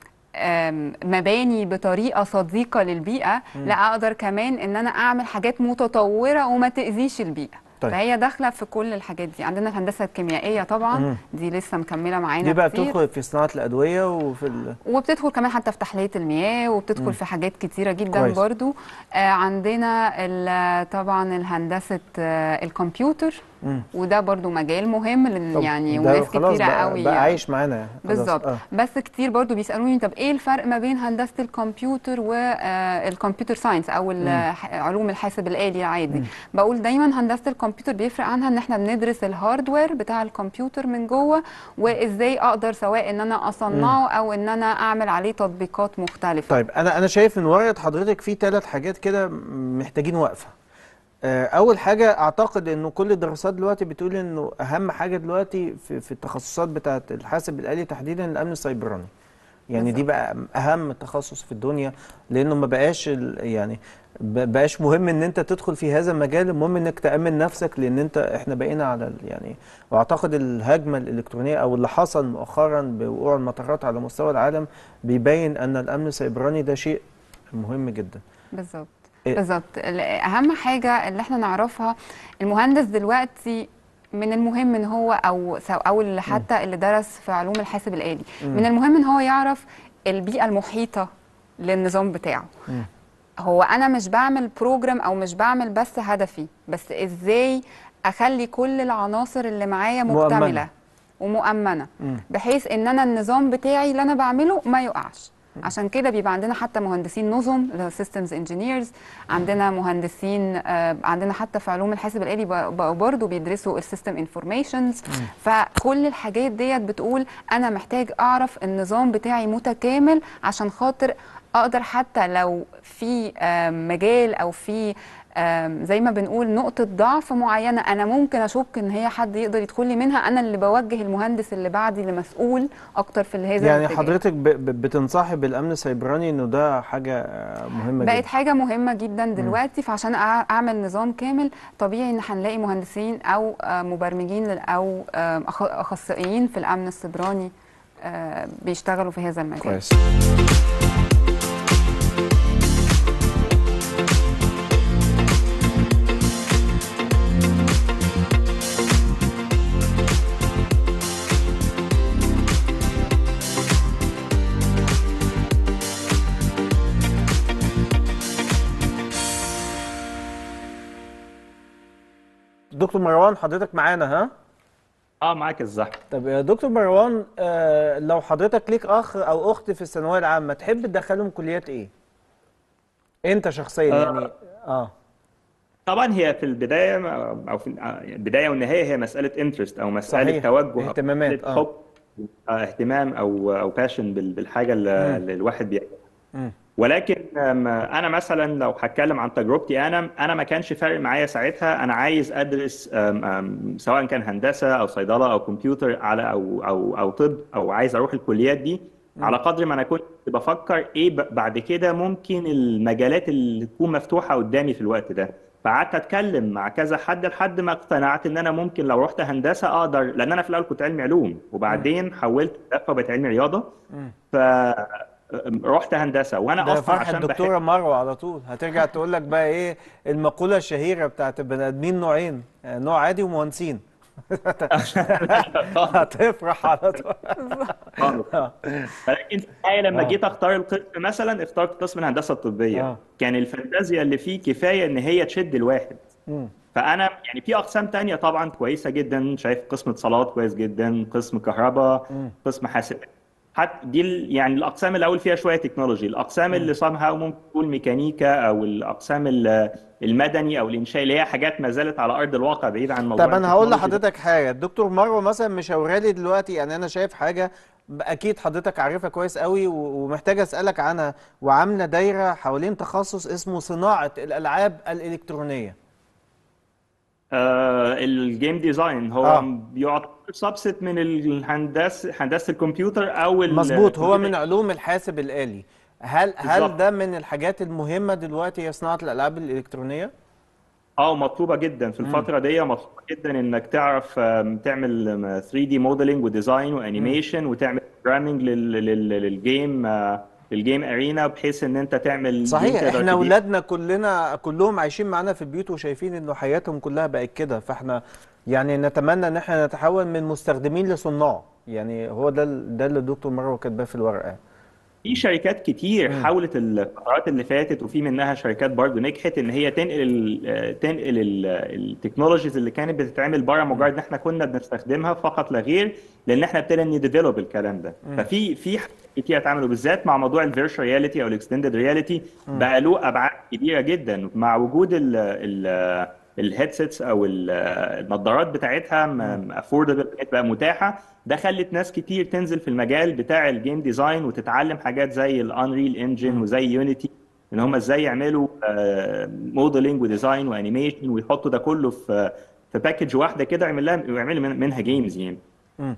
آم مباني بطريقه صديقه للبيئه مم. لا اقدر كمان ان انا اعمل حاجات متطوره وما تاذيش البيئه طيب. فهي داخله في كل الحاجات دي عندنا الهندسه الكيميائيه طبعا مم. دي لسه مكمله معانا دي بقى كتير. بتدخل في صناعه الادويه وفي ال... وبتدخل كمان حتى في تحلية المياه وبتدخل مم. في حاجات كتيرة جدا كويس. برضو آه عندنا ال- طبعا الهندسة آه الكمبيوتر مم. وده برضو مجال مهم لان طب يعني ده وناس خلاص كتيرة بقى قوي بقى عايش معانا يعني. خلاص. بالظبط آه. بس كتير برضو بيسألوني طب ايه الفرق ما بين هندسة الكمبيوتر والكمبيوتر ساينس او ال- مم. ح- علوم الحاسب الآلي العادي مم. بقول دايما هندسة الكمبيوتر بيفرق عنها ان احنا بندرس الهاردوير بتاع الكمبيوتر من جوه وازاي اقدر سواء ان انا اصنعه او ان انا اعمل عليه تطبيقات مختلفة طيب انا انا شايف ان ورقه حضرتك في ثلاث حاجات كده محتاجين وقفه آه، اول حاجه اعتقد انه كل الدراسات دلوقتي بتقول انه اهم حاجه دلوقتي في, في التخصصات بتاعه الحاسب الالي تحديدا الامن السيبراني يعني دي بقى اهم تخصص في الدنيا لانه ما بقاش ال- يعني ب- بقاش مهم ان انت تدخل في هذا المجال المهم انك تامن نفسك لان انت احنا بقينا على ال- يعني واعتقد الهجمه الالكترونيه او اللي حصل مؤخرا بوقوع المطارات على مستوى العالم بيبين ان الامن السيبراني ده شيء مهم جدا بالظبط إيه؟ بالظبط ال- اهم حاجه اللي احنا نعرفها المهندس دلوقتي من المهم ان هو او سو- او اللي حتى اللي درس في علوم الحاسب الآلي مم. من المهم ان هو يعرف البيئه المحيطه للنظام بتاعه هو انا مش بعمل بروجرام او مش بعمل بس هدفي بس ازاي اخلي كل العناصر اللي معايا مؤمنة. مكتمله ومؤمنه مم. بحيث ان انا النظام بتاعي اللي انا بعمله ما يقعش عشان كده بيبقى عندنا حتى مهندسين نظم اللي هو سيستمز انجينيرز عندنا مهندسين آه، عندنا حتى في علوم الحاسب الآلي بقوا- بقوا برضه بيدرسوا السيستم انفورميشنز فكل الحاجات ديت بتقول انا محتاج اعرف النظام بتاعي متكامل عشان خاطر اقدر حتى لو في آم، مجال او في آم، زي ما بنقول نقطة ضعف معينة أنا ممكن أشك إن هي حد يقدر يدخل لي منها أنا اللي بوجه المهندس اللي بعدي اللي مسؤول أكتر في هذا يعني الاتجاه. حضرتك ب- ب- بتنصحي بالامن السيبراني انه ده حاجه آه، مهمه بقت جدا حاجة مهمة جدا دلوقتي فعشان أع- أعمل نظام كامل طبيعي إن هنلاقي مهندسين أو آه، مبرمجين لل- أو آه، أخ- أخصائيين في الأمن السيبراني آه، بيشتغلوا في هذا المجال كويس دكتور مروان حضرتك معانا ها؟ اه معاك الزحمه طب يا دكتور مروان آه لو حضرتك ليك اخ او اخت في الثانويه العامه تحب تدخلهم كليات ايه؟ انت شخصيا آه. يعني اه طبعا هي في البدايه او في البدايه والنهايه هي مساله انترست او مساله صحيح. توجه أو اهتمامات، مسألة آه. حب آه، اهتمام او او باشن بالحاجه اللي مم. اللي الواحد بيعملها مم. ولكن أم، انا مثلا لو هتكلم عن تجربتي انا انا ما كانش فارق معايا ساعتها انا عايز ادرس أم، أم، سواء كان هندسه او صيدله او كمبيوتر على او او او طب او عايز اروح الكليات دي على قدر ما انا كنت بفكر ايه ب- بعد كده ممكن المجالات اللي تكون مفتوحه قدامي في الوقت ده فقعدت اتكلم مع كذا حد لحد ما اقتنعت ان انا ممكن لو رحت هندسه اقدر لان انا في الاول كنت علمي علوم وبعدين حولت لفه بقيت علمي رياضه مم. فرحت هندسه وانا ده اصلا فرحة عشان الدكتورة بحب مروة على طول هترجع تقول لك بقى ايه المقولة الشهيرة بتاعت البني ادمين نوعين آه، نوع عادي ومهندسين هتفرح على طول آه. ولكن في النهايه لما آه. جيت اختار القسم مثلا اخترت قسم الهندسه الطبيه آه. كان الفانتازيا اللي فيه كفايه ان هي تشد الواحد مم. فانا يعني في اقسام تانية طبعا كويسه جدا شايف قسم اتصالات كويس جدا قسم كهرباء مم. قسم حاسبات حتى دي ال- يعني الاقسام الاول فيها شويه تكنولوجي الاقسام اللي somehow ممكن تقول ميكانيكا او الاقسام ال- المدني او الانشاء اللي هي حاجات ما زالت على ارض الواقع بعيد عن موضوع طب انا هقول التكنولوجي ده. لحضرتك حاجه الدكتور مروه مثلا مشاوره لي دلوقتي يعني انا شايف حاجه اكيد حضرتك عارفها كويس قوي و- ومحتاج اسالك عنها وعامله دايره حوالين تخصص اسمه صناعه الالعاب الالكترونيه آه الجيم ديزاين هو آه. بيعتبر سبست من الهندسه هندسه الكمبيوتر او ال- مظبوط هو الكمبيوتر من علوم الحاسب الآلي هل هل بالظبط. ده من الحاجات المهمة دلوقتي هي صناعة الألعاب الإلكترونية؟ اه مطلوبه جدا في مم. الفتره دي مطلوبه جدا انك تعرف آم، تعمل آم، 3 دي موديلنج وديزاين وانيميشن وتعمل بروجرامنج للجيم آه، للجيم ارينا بحيث ان انت تعمل جيم صحيح تقدر احنا تبيع اولادنا كلنا كلهم عايشين معانا في البيوت وشايفين انه حياتهم كلها بقت كده فاحنا يعني نتمنى ان احنا نتحول من مستخدمين لصناع يعني هو ده ال- ده اللي الدكتور مروه كاتباه في الورقه في شركات كتير مم. حاولت الفترات اللي فاتت وفي منها شركات برضو نجحت ان هي تنقل ال- تنقل ال- التكنولوجيز اللي كانت بتتعمل بره مجرد ان احنا كنا بنستخدمها فقط لا غير لان احنا ابتدينا نديفلوب الكلام ده مم. ففي في حاجات كتير اتعملوا بالذات مع موضوع الفيرتشوال رياليتي او الاكستندد رياليتي مم. بقى له ابعاد كبيره جدا مع وجود ال ال الهيدسيتس او ال- النظارات بتاعتها افوردبل بقى متاحه ده خلت ناس كتير تنزل في المجال بتاع الجيم ديزاين وتتعلم حاجات زي الانريل انجن وزي يونيتي ان هم ازاي يعملوا موديلنج وديزاين وانيميشن ويحطوا ده كله في في باكج واحده كده يعمل لها ويعملوا من- منها جيمز يعني مم.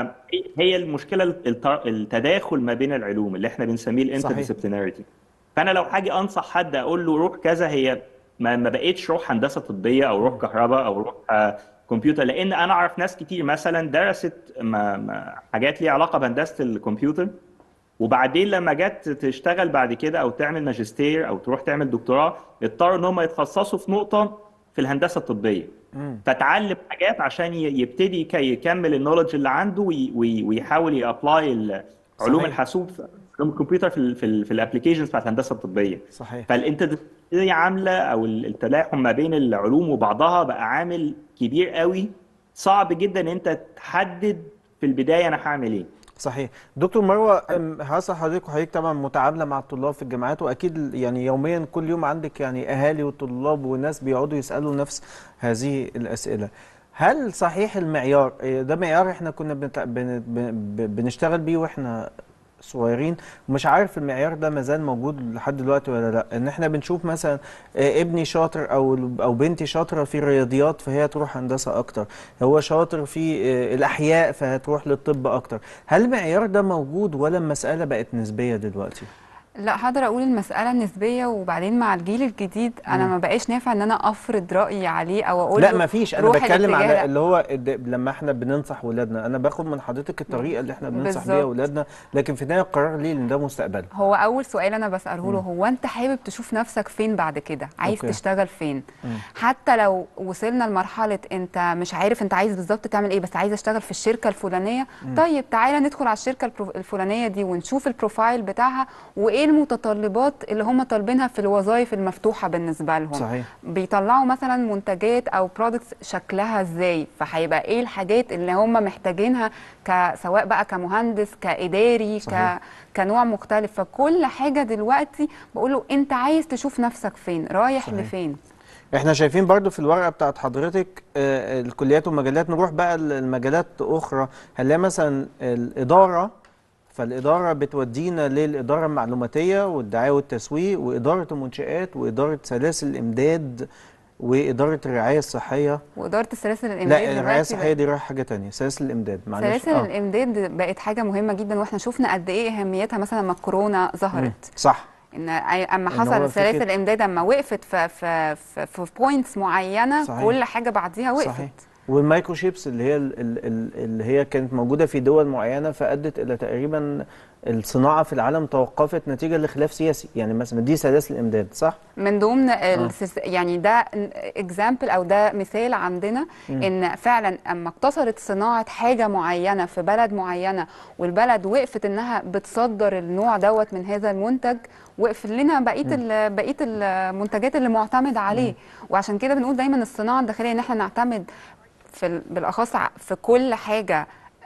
فهي المشكله الت- التداخل ما بين العلوم اللي احنا بنسميه الانترديسيبليناريتي فانا لو حاجه انصح حد اقول له روح كذا هي ما ما بقتش روح هندسه طبيه او روح كهرباء او روح آه، كمبيوتر لان انا اعرف ناس كتير مثلا درست ما ما حاجات ليها علاقه بهندسه الكمبيوتر وبعدين لما جت تشتغل بعد كده او تعمل ماجستير او تروح تعمل دكتوراه اضطروا ان هم يتخصصوا في نقطه في الهندسه الطبيه مم. فتعلم حاجات عشان ي- يبتدي كي يكمل النولج اللي عنده وي- وي- ويحاول يابلاي علوم صحيح. الحاسوب في علوم الكمبيوتر في ال في, ال في الابلكيشنز بتاعت الهندسه الطبيه صحيح فالانترديسيبليناري عامله او ال- التلاحم ما بين العلوم وبعضها بقى عامل كبير قوي صعب جدا ان انت تحدد في البدايه انا هعمل ايه صحيح دكتور مروه أم، هسأل حضرتك وحضرتك طبعا متعامله مع الطلاب في الجامعات واكيد يعني يوميا كل يوم عندك يعني اهالي وطلاب وناس بيقعدوا يسالوا نفس هذه الاسئله هل صحيح المعيار إيه، ده معيار احنا كنا بنت... بن... بن... بنشتغل بيه واحنا صغيرين ومش عارف المعيار ده مازال موجود لحد دلوقتي ولا لا ان احنا بنشوف مثلا آه، ابني شاطر او او بنتي شاطره في الرياضيات فهي تروح هندسه اكتر هو شاطر في آه، الاحياء فهتروح للطب اكتر هل المعيار ده موجود ولا المساله بقت نسبيه دلوقتي لا هقدر اقول المساله نسبيه وبعدين مع الجيل الجديد انا مم. ما بقاش نافع ان انا افرض رايي عليه او اقول لا له ما فيش انا روح بتكلم الاتجاه على ده. اللي هو الد- لما احنا بننصح ولادنا انا باخد من حضرتك الطريقه اللي احنا بننصح بيها بالظبط. ولادنا لكن في النهايه القرار ليه لان ده مستقبله هو اول سؤال انا بساله له مم. هو انت حابب تشوف نفسك فين بعد كده عايز أوكي. تشتغل فين مم. حتى لو وصلنا لمرحله انت مش عارف انت عايز بالظبط تعمل ايه بس عايز اشتغل في الشركه الفلانيه مم. طيب تعالى ندخل على الشركه البرو- الفلانيه دي ونشوف البروفايل بتاعها وايه المتطلبات اللي هم طالبينها في الوظائف المفتوحه بالنسبه لهم صحيح بيطلعوا مثلا منتجات او برودكتس شكلها ازاي فهيبقى ايه الحاجات اللي هم محتاجينها ك- سواء بقى كمهندس كاداري صحيح. ك كنوع مختلف فكل حاجه دلوقتي بقول له انت عايز تشوف نفسك فين رايح صحيح. لفين احنا شايفين برضو في الورقه بتاعت حضرتك آه، الكليات والمجالات نروح بقى المجالات اخرى هنلاقي مثلا الاداره فالاداره بتودينا للاداره المعلوماتيه والدعايه والتسويق واداره المنشات واداره سلاسل الامداد واداره الرعايه الصحيه واداره السلاسل الامداد لا الرعايه دلوقتي الصحيه دي رايحه حاجه تانية سلاسل الامداد معلش سلاسل آه. الامداد بقت حاجه مهمه جدا واحنا شفنا قد ايه اهميتها مثلا لما الكورونا مم. ظهرت صح ان أي- اما إن هو حصل سلاسل فكرة- الامداد اما وقفت في في في, في بوينتس معينه صحيح. كل حاجه بعديها وقفت صحيح والمايكروشيبس اللي هي ال- ال- ال- اللي هي كانت موجوده في دول معينه فادت الى تقريبا الصناعه في العالم توقفت نتيجه لخلاف سياسي يعني مثلا دي سلاسل الامداد صح من ضمن السلس... يعني ده اكزامبل او ده مثال عندنا مم. ان فعلا اما اقتصرت صناعه حاجه معينه في بلد معينه والبلد وقفت انها بتصدر النوع دوت من هذا المنتج وقف لنا بقيه ال- بقيه المنتجات اللي معتمد عليه وعشان كده بنقول دايما الصناعه الداخليه ان احنا نعتمد في ال- بالاخص ع- في كل حاجه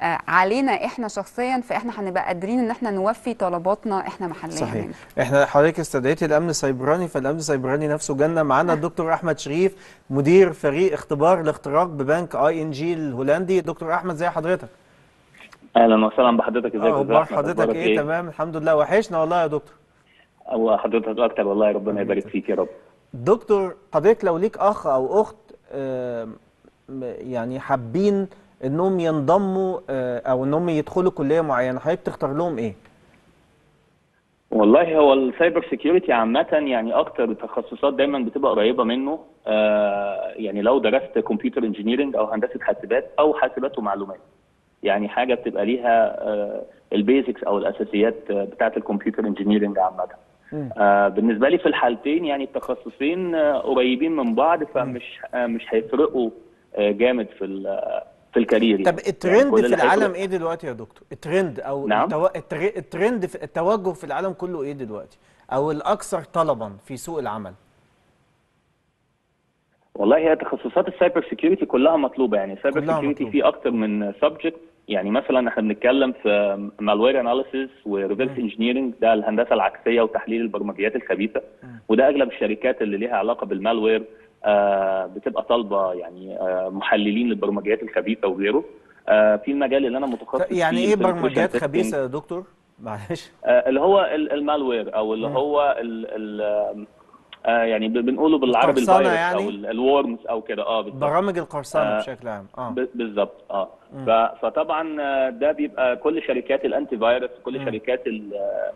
آه، علينا احنا شخصيا فاحنا هنبقى قادرين ان احنا نوفي طلباتنا احنا محليا صحيح هنا. احنا حضرتك استدعيتي الامن السيبراني فالامن السيبراني نفسه جالنا معانا الدكتور احمد شريف مدير فريق اختبار الاختراق ببنك اي ان جي الهولندي دكتور احمد زي حضرتك اهلا وسهلا بحضرتك ازيك يا اخبار أستاذ أحمد؟ حضرتك أخبارك ايه تمام الحمد لله وحشنا والله يا دكتور الله حضرتك اكتر والله ربنا يبارك فيك يا رب دكتور حضرتك لو ليك اخ او اخت آم، يعني حابين انهم ينضموا آه، او انهم يدخلوا كليه معينه حضرتك تختار لهم ايه والله هو السايبر سيكيورتي عامة يعني أكتر تخصصات دايما بتبقى قريبة منه آه يعني لو درست كمبيوتر انجينيرنج أو هندسة حاسبات أو حاسبات ومعلومات يعني حاجة بتبقى ليها آه البيزكس أو الأساسيات آه، بتاعة الكمبيوتر انجينيرنج عامة آه بالنسبة لي في الحالتين يعني التخصصين آه قريبين من بعض فمش آه مش هيفرقوا آه جامد في ال- في الكارير طب يعني. الترند يعني كل في اللي العالم هيفرق- ايه دلوقتي يا دكتور الترند او نعم. التو... التر- الترند في التوجه في العالم كله ايه دلوقتي او الاكثر طلبا في سوق العمل والله هي تخصصات السايبر سيكيورتي كلها مطلوبه يعني السايبر كلها سيكيورتي مطلوبة. فيه اكتر من سبجكت يعني مثلا احنا بنتكلم في مالوير اناليسيس وريفرس انجينيرنج ده الهندسه العكسيه وتحليل البرمجيات الخبيثه وده اغلب الشركات اللي ليها علاقه بالمالوير آه بتبقى طالبه يعني آه محللين للبرمجيات الخبيثه وغيره آه في المجال اللي انا متخصص يعني فيه ايه penetration برمجيات testing. خبيثه يا دكتور معلش آه، اللي هو ال- المالوير او اللي مم. هو ال ال آه، يعني ب- بنقوله بالعربي القرصنة الفيروس يعني؟ او ال- الورمز او كده اه بالظبط برامج القرصنه آه، بشكل عام اه ب- بالظبط اه مم. ف- فطبعا آه، ده بيبقى كل شركات الانتي فيروس كل مم. شركات ال-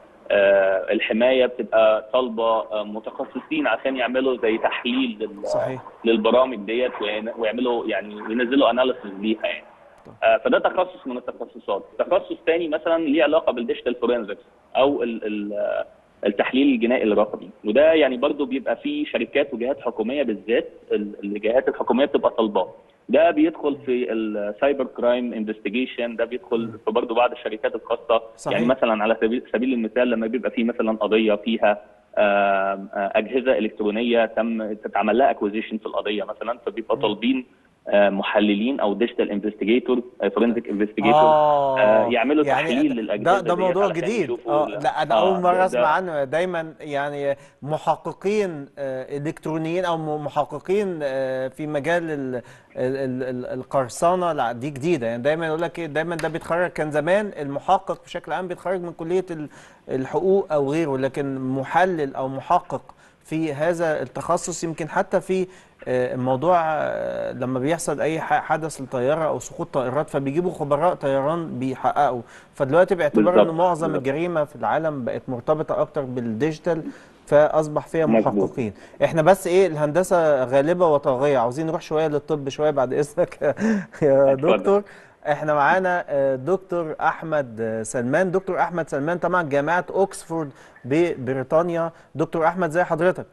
آه، الحمايه بتبقى طالبه آه، متخصصين عشان يعملوا زي تحليل لل- صحيح للبرامج ديت وين- ويعملوا يعني ينزلوا اناليسيس ليها يعني آه، فده تخصص من التخصصات تخصص تاني مثلا ليه علاقه بالديجيتال فورنزكس او ال ال آه، التحليل الجنائي الرقمي وده يعني برضو بيبقى فيه شركات وجهات حكوميه بالذات ال- الجهات الحكوميه بتبقى طالباه ده بيدخل في السايبر كرايم انفستيجيشن ده بيدخل في برضو بعض الشركات الخاصه صحيح. يعني مثلا على سبيل سبيل المثال لما بيبقى فيه مثلا قضيه فيها آم، آه، اجهزه الكترونيه تم تتعمل لها اكوزيشن في القضيه مثلا فبيبقى طالبين آه، محللين او ديجيتال انفستيجيتور فورنزيك انفستيجيتور آه يعملوا يعني تحليل ده للاجهزه ده ديت موضوع علشان جديد يشوفوا اه ال- لا انا آه، اول مره ده- اسمع ده- عنه دايما يعني محققين آه، الكترونيين او م- محققين آه، في مجال ال- ال- ال- ال- القرصنه لا دي جديده يعني دايما يقول لك ايه دايما ده بيتخرج كان زمان المحقق بشكل عام بيتخرج من كليه ال- الحقوق او غيره لكن محلل او محقق في هذا التخصص يمكن حتى في آه، الموضوع آه، لما بيحصل اي ح- حدث لطياره او سقوط طائرات فبيجيبوا خبراء طيران بيحققوا فدلوقتي باعتبار ان بالظبط، معظم بالظبط. الجريمه في العالم بقت مرتبطه اكتر بالديجيتال فاصبح فيها مظبوط. محققين احنا بس ايه الهندسه غالبه وطاغيه عاوزين نروح شويه للطب شويه بعد اذنك يا اتفضل. دكتور احنا معانا آه، دكتور احمد آه، سلمان دكتور احمد سلمان طبعا جامعه اوكسفورد ببريطانيا دكتور احمد زي حضرتك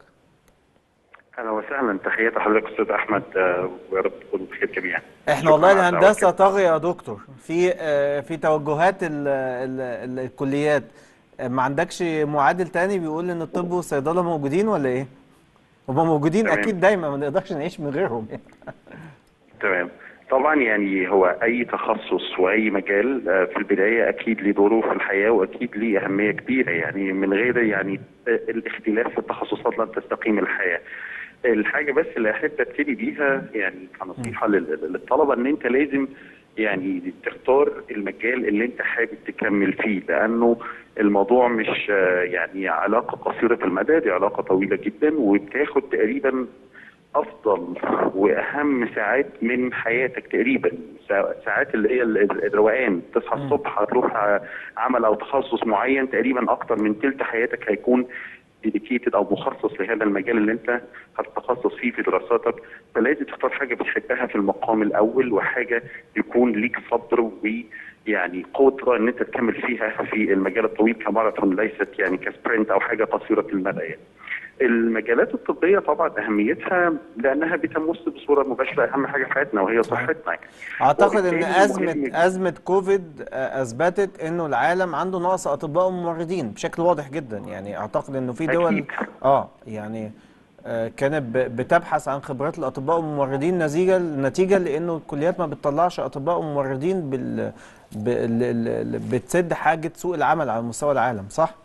اهلا وسهلا تحياتي لحضرتك استاذ احمد آه، ويا رب تكونوا بخير جميعا احنا شكراً والله على الهندسه دعوتك. طاغيه يا دكتور في آه، في توجهات ال ال ال الكليات آه، ما عندكش معادل تاني بيقول ان الطب والصيدله موجودين ولا ايه؟ هما موجودين تمام. اكيد دايما ما نقدرش نعيش من غيرهم يعني. تمام طبعا يعني هو اي تخصص واي مجال آه، في البدايه اكيد ليه دوره في الحياه واكيد ليه اهميه كبيره يعني من غير يعني آه، الاختلاف في التخصصات لن تستقيم الحياه الحاجه بس اللي احب ابتدي بيها يعني كنصيحه لل- للطلبه ان انت لازم يعني تختار المجال اللي انت حابب تكمل فيه لانه الموضوع مش آه، يعني علاقه قصيره المدى دي علاقه طويله جدا وبتاخد تقريبا افضل واهم ساعات من حياتك تقريبا سا- ساعات اللي هي ال- ال- الروقان تصحى الصبح هتروح ع- عمل او تخصص معين تقريبا اكتر من تلت حياتك هيكون ديديكيتد او مخصص لهذا المجال اللي انت هتتخصص فيه في دراساتك فلازم تختار حاجه بتحبها في المقام الاول وحاجه يكون ليك صبر ويعني قدره ان انت تكمل فيها في المجال الطويل كماراثون ليست يعني كسبرنت او حاجه قصيره المدى يعني. المجالات الطبيه طبعا اهميتها لانها بتمس بصوره مباشره اهم حاجه في حياتنا وهي صحتنا يعني. اعتقد ان وبالتالي مهم ازمه ازمه كوفيد آه، اثبتت انه العالم عنده نقص اطباء وممرضين بشكل واضح جدا يعني اعتقد انه في دول أكيد. اه يعني آه، كانت ب- بتبحث عن خبرات الاطباء والممرضين نتيجه نتيجه لانه الكليات ما بتطلعش اطباء وممرضين بال بال- ال- ال- بتسد حاجه سوق العمل على مستوى العالم صح؟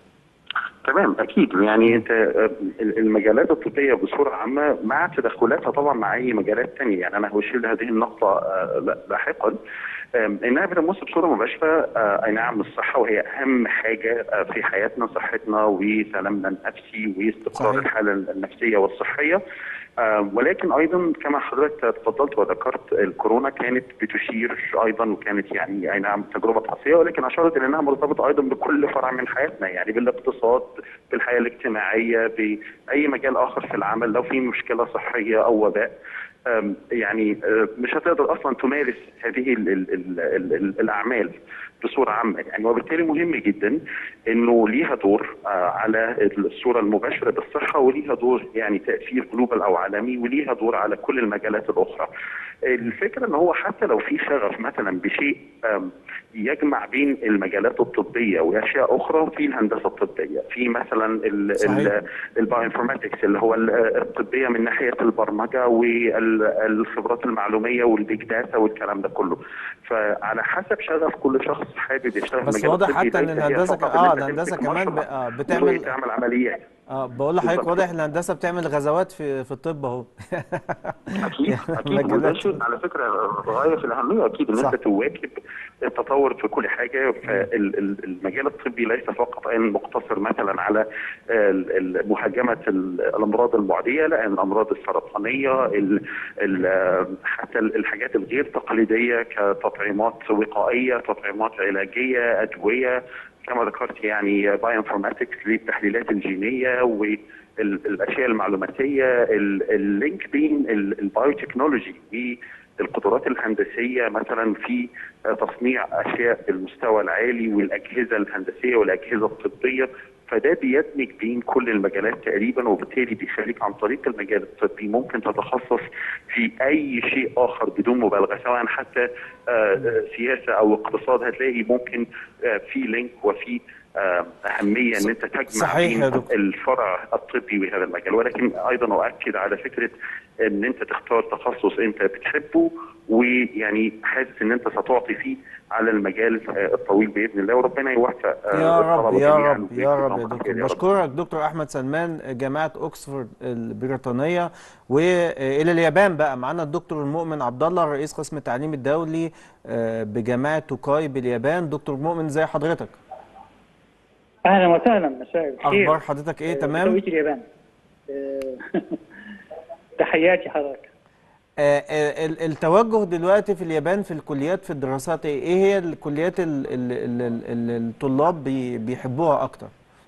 تمام اكيد يعني انت آه، المجالات الطبيه بصوره عامه مع تدخلاتها طبعا مع اي مجالات تانية يعني انا هشير هذه النقطه آه، لا- لاحقا آم، انها بتمس بصوره مباشره آه، اي نعم الصحه وهي اهم حاجه آه، في حياتنا صحتنا وسلامنا النفسي واستقرار صحيح. الحاله النفسيه والصحيه آه، ولكن ايضا كما حضرتك تفضلت وذكرت الكورونا كانت بتشير ايضا وكانت يعني اي نعم تجربه قاسيه ولكن اشارت الى انها مرتبطه ايضا بكل فرع من حياتنا يعني بالاقتصاد بالحياه الاجتماعيه باي مجال اخر في العمل لو في مشكله صحيه او وباء آم، يعني آه، مش هتقدر اصلا تمارس هذه ال ال ال ال ال الاعمال بصوره عامه يعني وبالتالي مهم جدا انه ليها دور آه، على الصوره المباشره بالصحه وليها دور يعني تاثير جلوبال او عالمي وليها دور على كل المجالات الاخرى. الفكره ان هو حتى لو في شغف مثلا بشيء آم، يجمع بين المجالات الطبيه واشياء اخرى في الهندسه الطبيه، في مثلا صحيح. البايوانفورماتكس اللي هو ال- الطبيه من ناحيه البرمجه والخبرات المعلوميه والبيج داتا والكلام ده كله. فعلى حسب شغف كل شخص حابب يشتغل بس مجال واضح طبي حتى ان ليس هي الهندسه ك... فقط اه إن أنت الهندسه تمسك كمان ب... مشروع آه بتعمل وتعمل عمليات اه بقول لحضرتك بالظبط. واضح ان الهندسه بتعمل غزوات في في الطب اهو اكيد اكيد وده مجالات شيء على فكره غايه في الاهميه اكيد ان صح. انت تواكب التطور في كل حاجه فالمجال الطبي ليس فقط ان مقتصر مثلا على ال- ال- مهاجمه ال- الامراض المعديه لا الامراض السرطانيه ال- ال- حتى الحاجات الغير تقليديه كتطعيمات وقائيه تطعيمات علاجيه ادويه كما ذكرت يعني بايوانفورماتكس للتحليلات الجينيه والاشياء المعلوماتيه ال- اللينك بين ال- البايوتكنولوجي والقدرات الهندسيه مثلا في تصنيع اشياء بالمستوى العالي والاجهزه الهندسيه والاجهزه الطبيه فده بيدمج بين كل المجالات تقريبا وبالتالي بيخليك عن طريق المجال الطبي ممكن تتخصص في اي شيء اخر بدون مبالغه سواء حتى آه، آه، سياسه او اقتصاد هتلاقي ممكن آه، في لينك وفي آه، اهميه ان انت تجمع صحيح يا بين دكتور. الفرع الطبي وهذا المجال ولكن ايضا اؤكد على فكره ان انت تختار تخصص انت بتحبه ويعني حاسس ان انت ستعطي فيه على المجال آه، الطويل باذن الله وربنا يوفق آه، يا رب الطلبة يا جميعاً رب يا ويكون رب يا معهم دكتور خير يا رب. بشكرك دكتور احمد سلمان جامعه اوكسفورد البريطانيه والى اليابان بقى معانا الدكتور المؤمن عبد الله رئيس قسم التعليم الدولي آه، بجامعه توكاي باليابان دكتور مؤمن زي حضرتك اهلا وسهلا مساء الخير اخبار حضرتك ايه آه، تمام توقيت اليابان آه، تحياتي حضرتك آه، آه، ال- التوجه دلوقتي في اليابان في الكليات في الدراسات ايه ايه هي الكليات اللي الطلاب بي- بيحبوها اكتر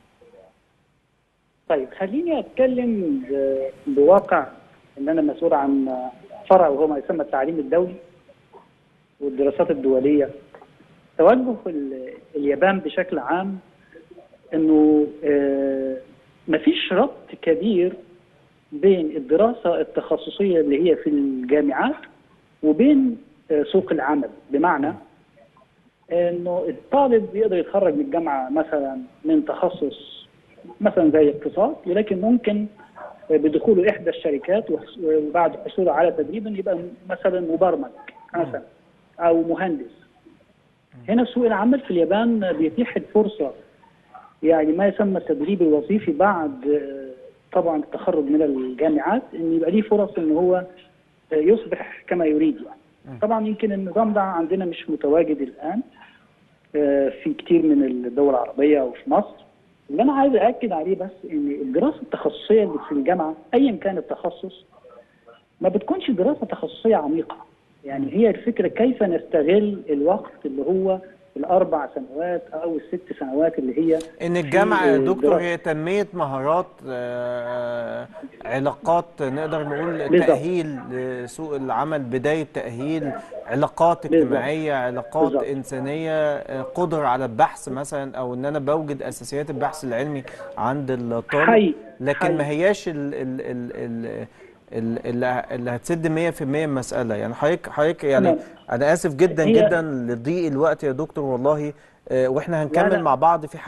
طيب خليني اتكلم ب- بواقع ان انا مسؤول عن فرع وهو ما يسمى التعليم الدولي والدراسات الدوليه توجه ال- اليابان بشكل عام انه آه، مفيش ربط كبير بين الدراسه التخصصيه اللي هي في الجامعات وبين آه، سوق العمل بمعنى انه الطالب بيقدر يتخرج من الجامعه مثلا من تخصص مثلا زي اقتصاد ولكن ممكن بدخوله احدى الشركات وحص- وبعد حصوله على تدريب يبقى مثلا مبرمج مثلا او مهندس هنا سوق العمل في اليابان بيتيح الفرصه يعني ما يسمى التدريب الوظيفي بعد آه، طبعا التخرج من الجامعات ان يبقى ليه فرص ان هو آه، يصبح كما يريد يعني طبعا يمكن النظام ده عندنا مش متواجد الان آه، في كتير من الدول العربيه وفي مصر اللي انا عايز اكد عليه بس ان الدراسه التخصصيه اللي في الجامعه ايا كان التخصص ما بتكونش دراسه تخصصيه عميقه يعني هي الفكره كيف نستغل الوقت اللي هو الاربع سنوات او الست سنوات اللي هي ان الجامعه يا في دكتور دراسة. هي تنميه مهارات آه، علاقات نقدر نقول بالظبط. تاهيل لسوق العمل بدايه تاهيل علاقات بالظبط. اجتماعيه علاقات بالظبط. انسانيه آه، قدره على البحث مثلا او ان انا بوجد اساسيات البحث العلمي عند الطالب حقيقي. لكن حقيقي. ما هياش ال ال ال ال ال- اللي اللي هتسد 100% المساله يعني حضرتك حضرتك يعني تمام. انا اسف جدا هي- جدا لضيق الوقت يا دكتور والله آه، واحنا لا، هنكمل لا. مع بعض في حلقات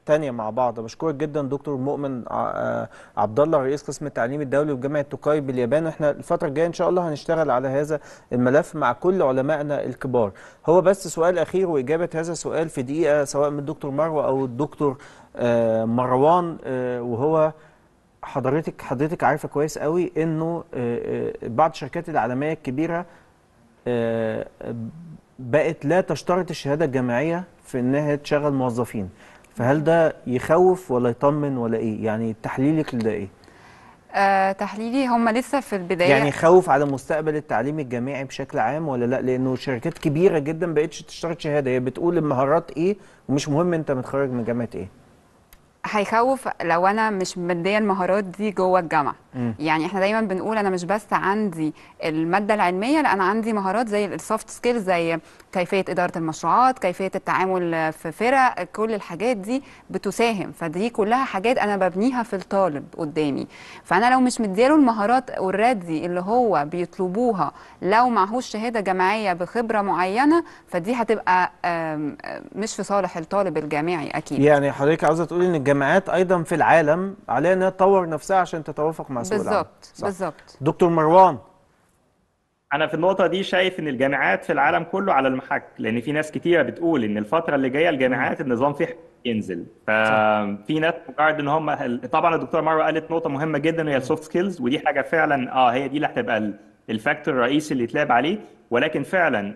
تانية مع بعض بشكرك جدا دكتور مؤمن ع- آه، عبد الله رئيس قسم التعليم الدولي بجامعه توكاي باليابان احنا الفتره الجايه ان شاء الله هنشتغل على هذا الملف مع كل علمائنا الكبار هو بس سؤال اخير واجابه هذا السؤال في دقيقه سواء من الدكتور مروه او الدكتور آه، مروان آه، وهو حضرتك حضرتك عارفه كويس قوي انه آه، آه، بعض الشركات العالميه الكبيره آه، بقت لا تشترط الشهاده الجامعيه في انها تشغل موظفين فهل ده يخوف ولا يطمن ولا ايه يعني تحليلك لده ايه آه تحليلي هم لسه في البدايه يعني يخوف على مستقبل التعليم الجامعي بشكل عام ولا لا لانه شركات كبيره جدا بقتش تشترط شهاده هي بتقول المهارات ايه ومش مهم انت متخرج من جامعه ايه هيخوف لو انا مش مديه المهارات دي جوه الجامعه مم. يعني احنا دايما بنقول انا مش بس عندي الماده العلميه لا انا عندي مهارات زي السوفت سكيلز زي كيفيه اداره المشروعات كيفيه التعامل في فرق كل الحاجات دي بتساهم فدي كلها حاجات انا ببنيها في الطالب قدامي فانا لو مش مدياله المهارات اوريدي اللي هو بيطلبوها لو معهوش شهاده جامعيه بخبره معينه فدي هتبقى آم، آم، مش في صالح الطالب الجامعي اكيد يعني حضرتك عاوزه تقولي ان الجامعات ايضا في العالم عليها انها تطور نفسها عشان تتوافق مع سوق العمل بالظبط صح. بالظبط دكتور مروان انا في النقطه دي شايف ان الجامعات في العالم كله على المحك لان في ناس كتيره بتقول ان الفتره اللي جايه الجامعات النظام فيه ينزل ففي ناس مجرد ان هم طبعا الدكتور مروه قالت نقطه مهمه جدا وهي السوفت سكيلز ودي حاجه فعلا اه هي دي اللي هتبقى ال- الفاكتور الرئيسي اللي يتلعب عليه ولكن فعلا ال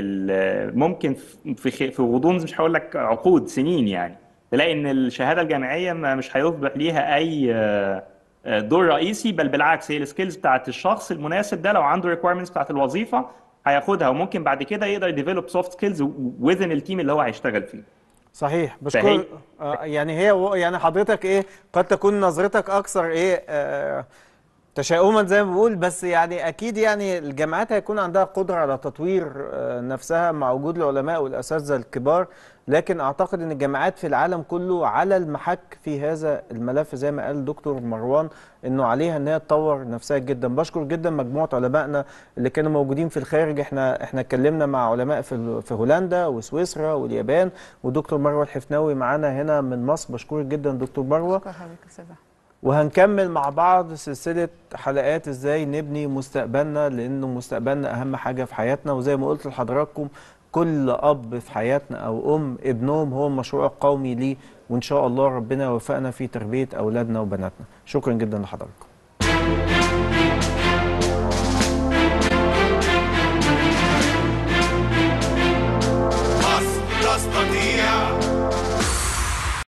ال ممكن في خ- في غضون مش هقول لك عقود سنين يعني تلاقي ان الشهاده الجامعيه ما- مش هيصبح ليها اي آه، آه، دور رئيسي بل بالعكس هي السكيلز بتاعت الشخص المناسب ده لو عنده ريكويرمنتس بتاعت الوظيفه هياخدها وممكن بعد كده يقدر يديفلوب سوفت سكيلز وذن التيم اللي هو هيشتغل فيه صحيح فهي- بشكر آه يعني هي يعني حضرتك ايه قد تكون نظرتك اكثر ايه آه تشاؤما زي ما بقول بس يعني اكيد يعني الجامعات هيكون عندها قدره على تطوير آه نفسها مع وجود العلماء والاساتذه الكبار لكن اعتقد ان الجامعات في العالم كله على المحك في هذا الملف زي ما قال دكتور مروان انه عليها ان هي تطور نفسها جدا بشكر جدا مجموعه علمائنا اللي كانوا موجودين في الخارج احنا احنا اتكلمنا مع علماء في في هولندا وسويسرا واليابان ودكتور مروه الحفناوي معانا هنا من مصر بشكرك جدا دكتور مروه شكرا حضرتك استاذ أحمد. وهنكمل مع بعض سلسلة حلقات ازاي نبني مستقبلنا لانه مستقبلنا اهم حاجة في حياتنا وزي ما قلت لحضراتكم كل اب في حياتنا او ام ابنهم هو المشروع القومي ليه وان شاء الله ربنا يوفقنا في تربية اولادنا وبناتنا شكرا جدا لحضراتكم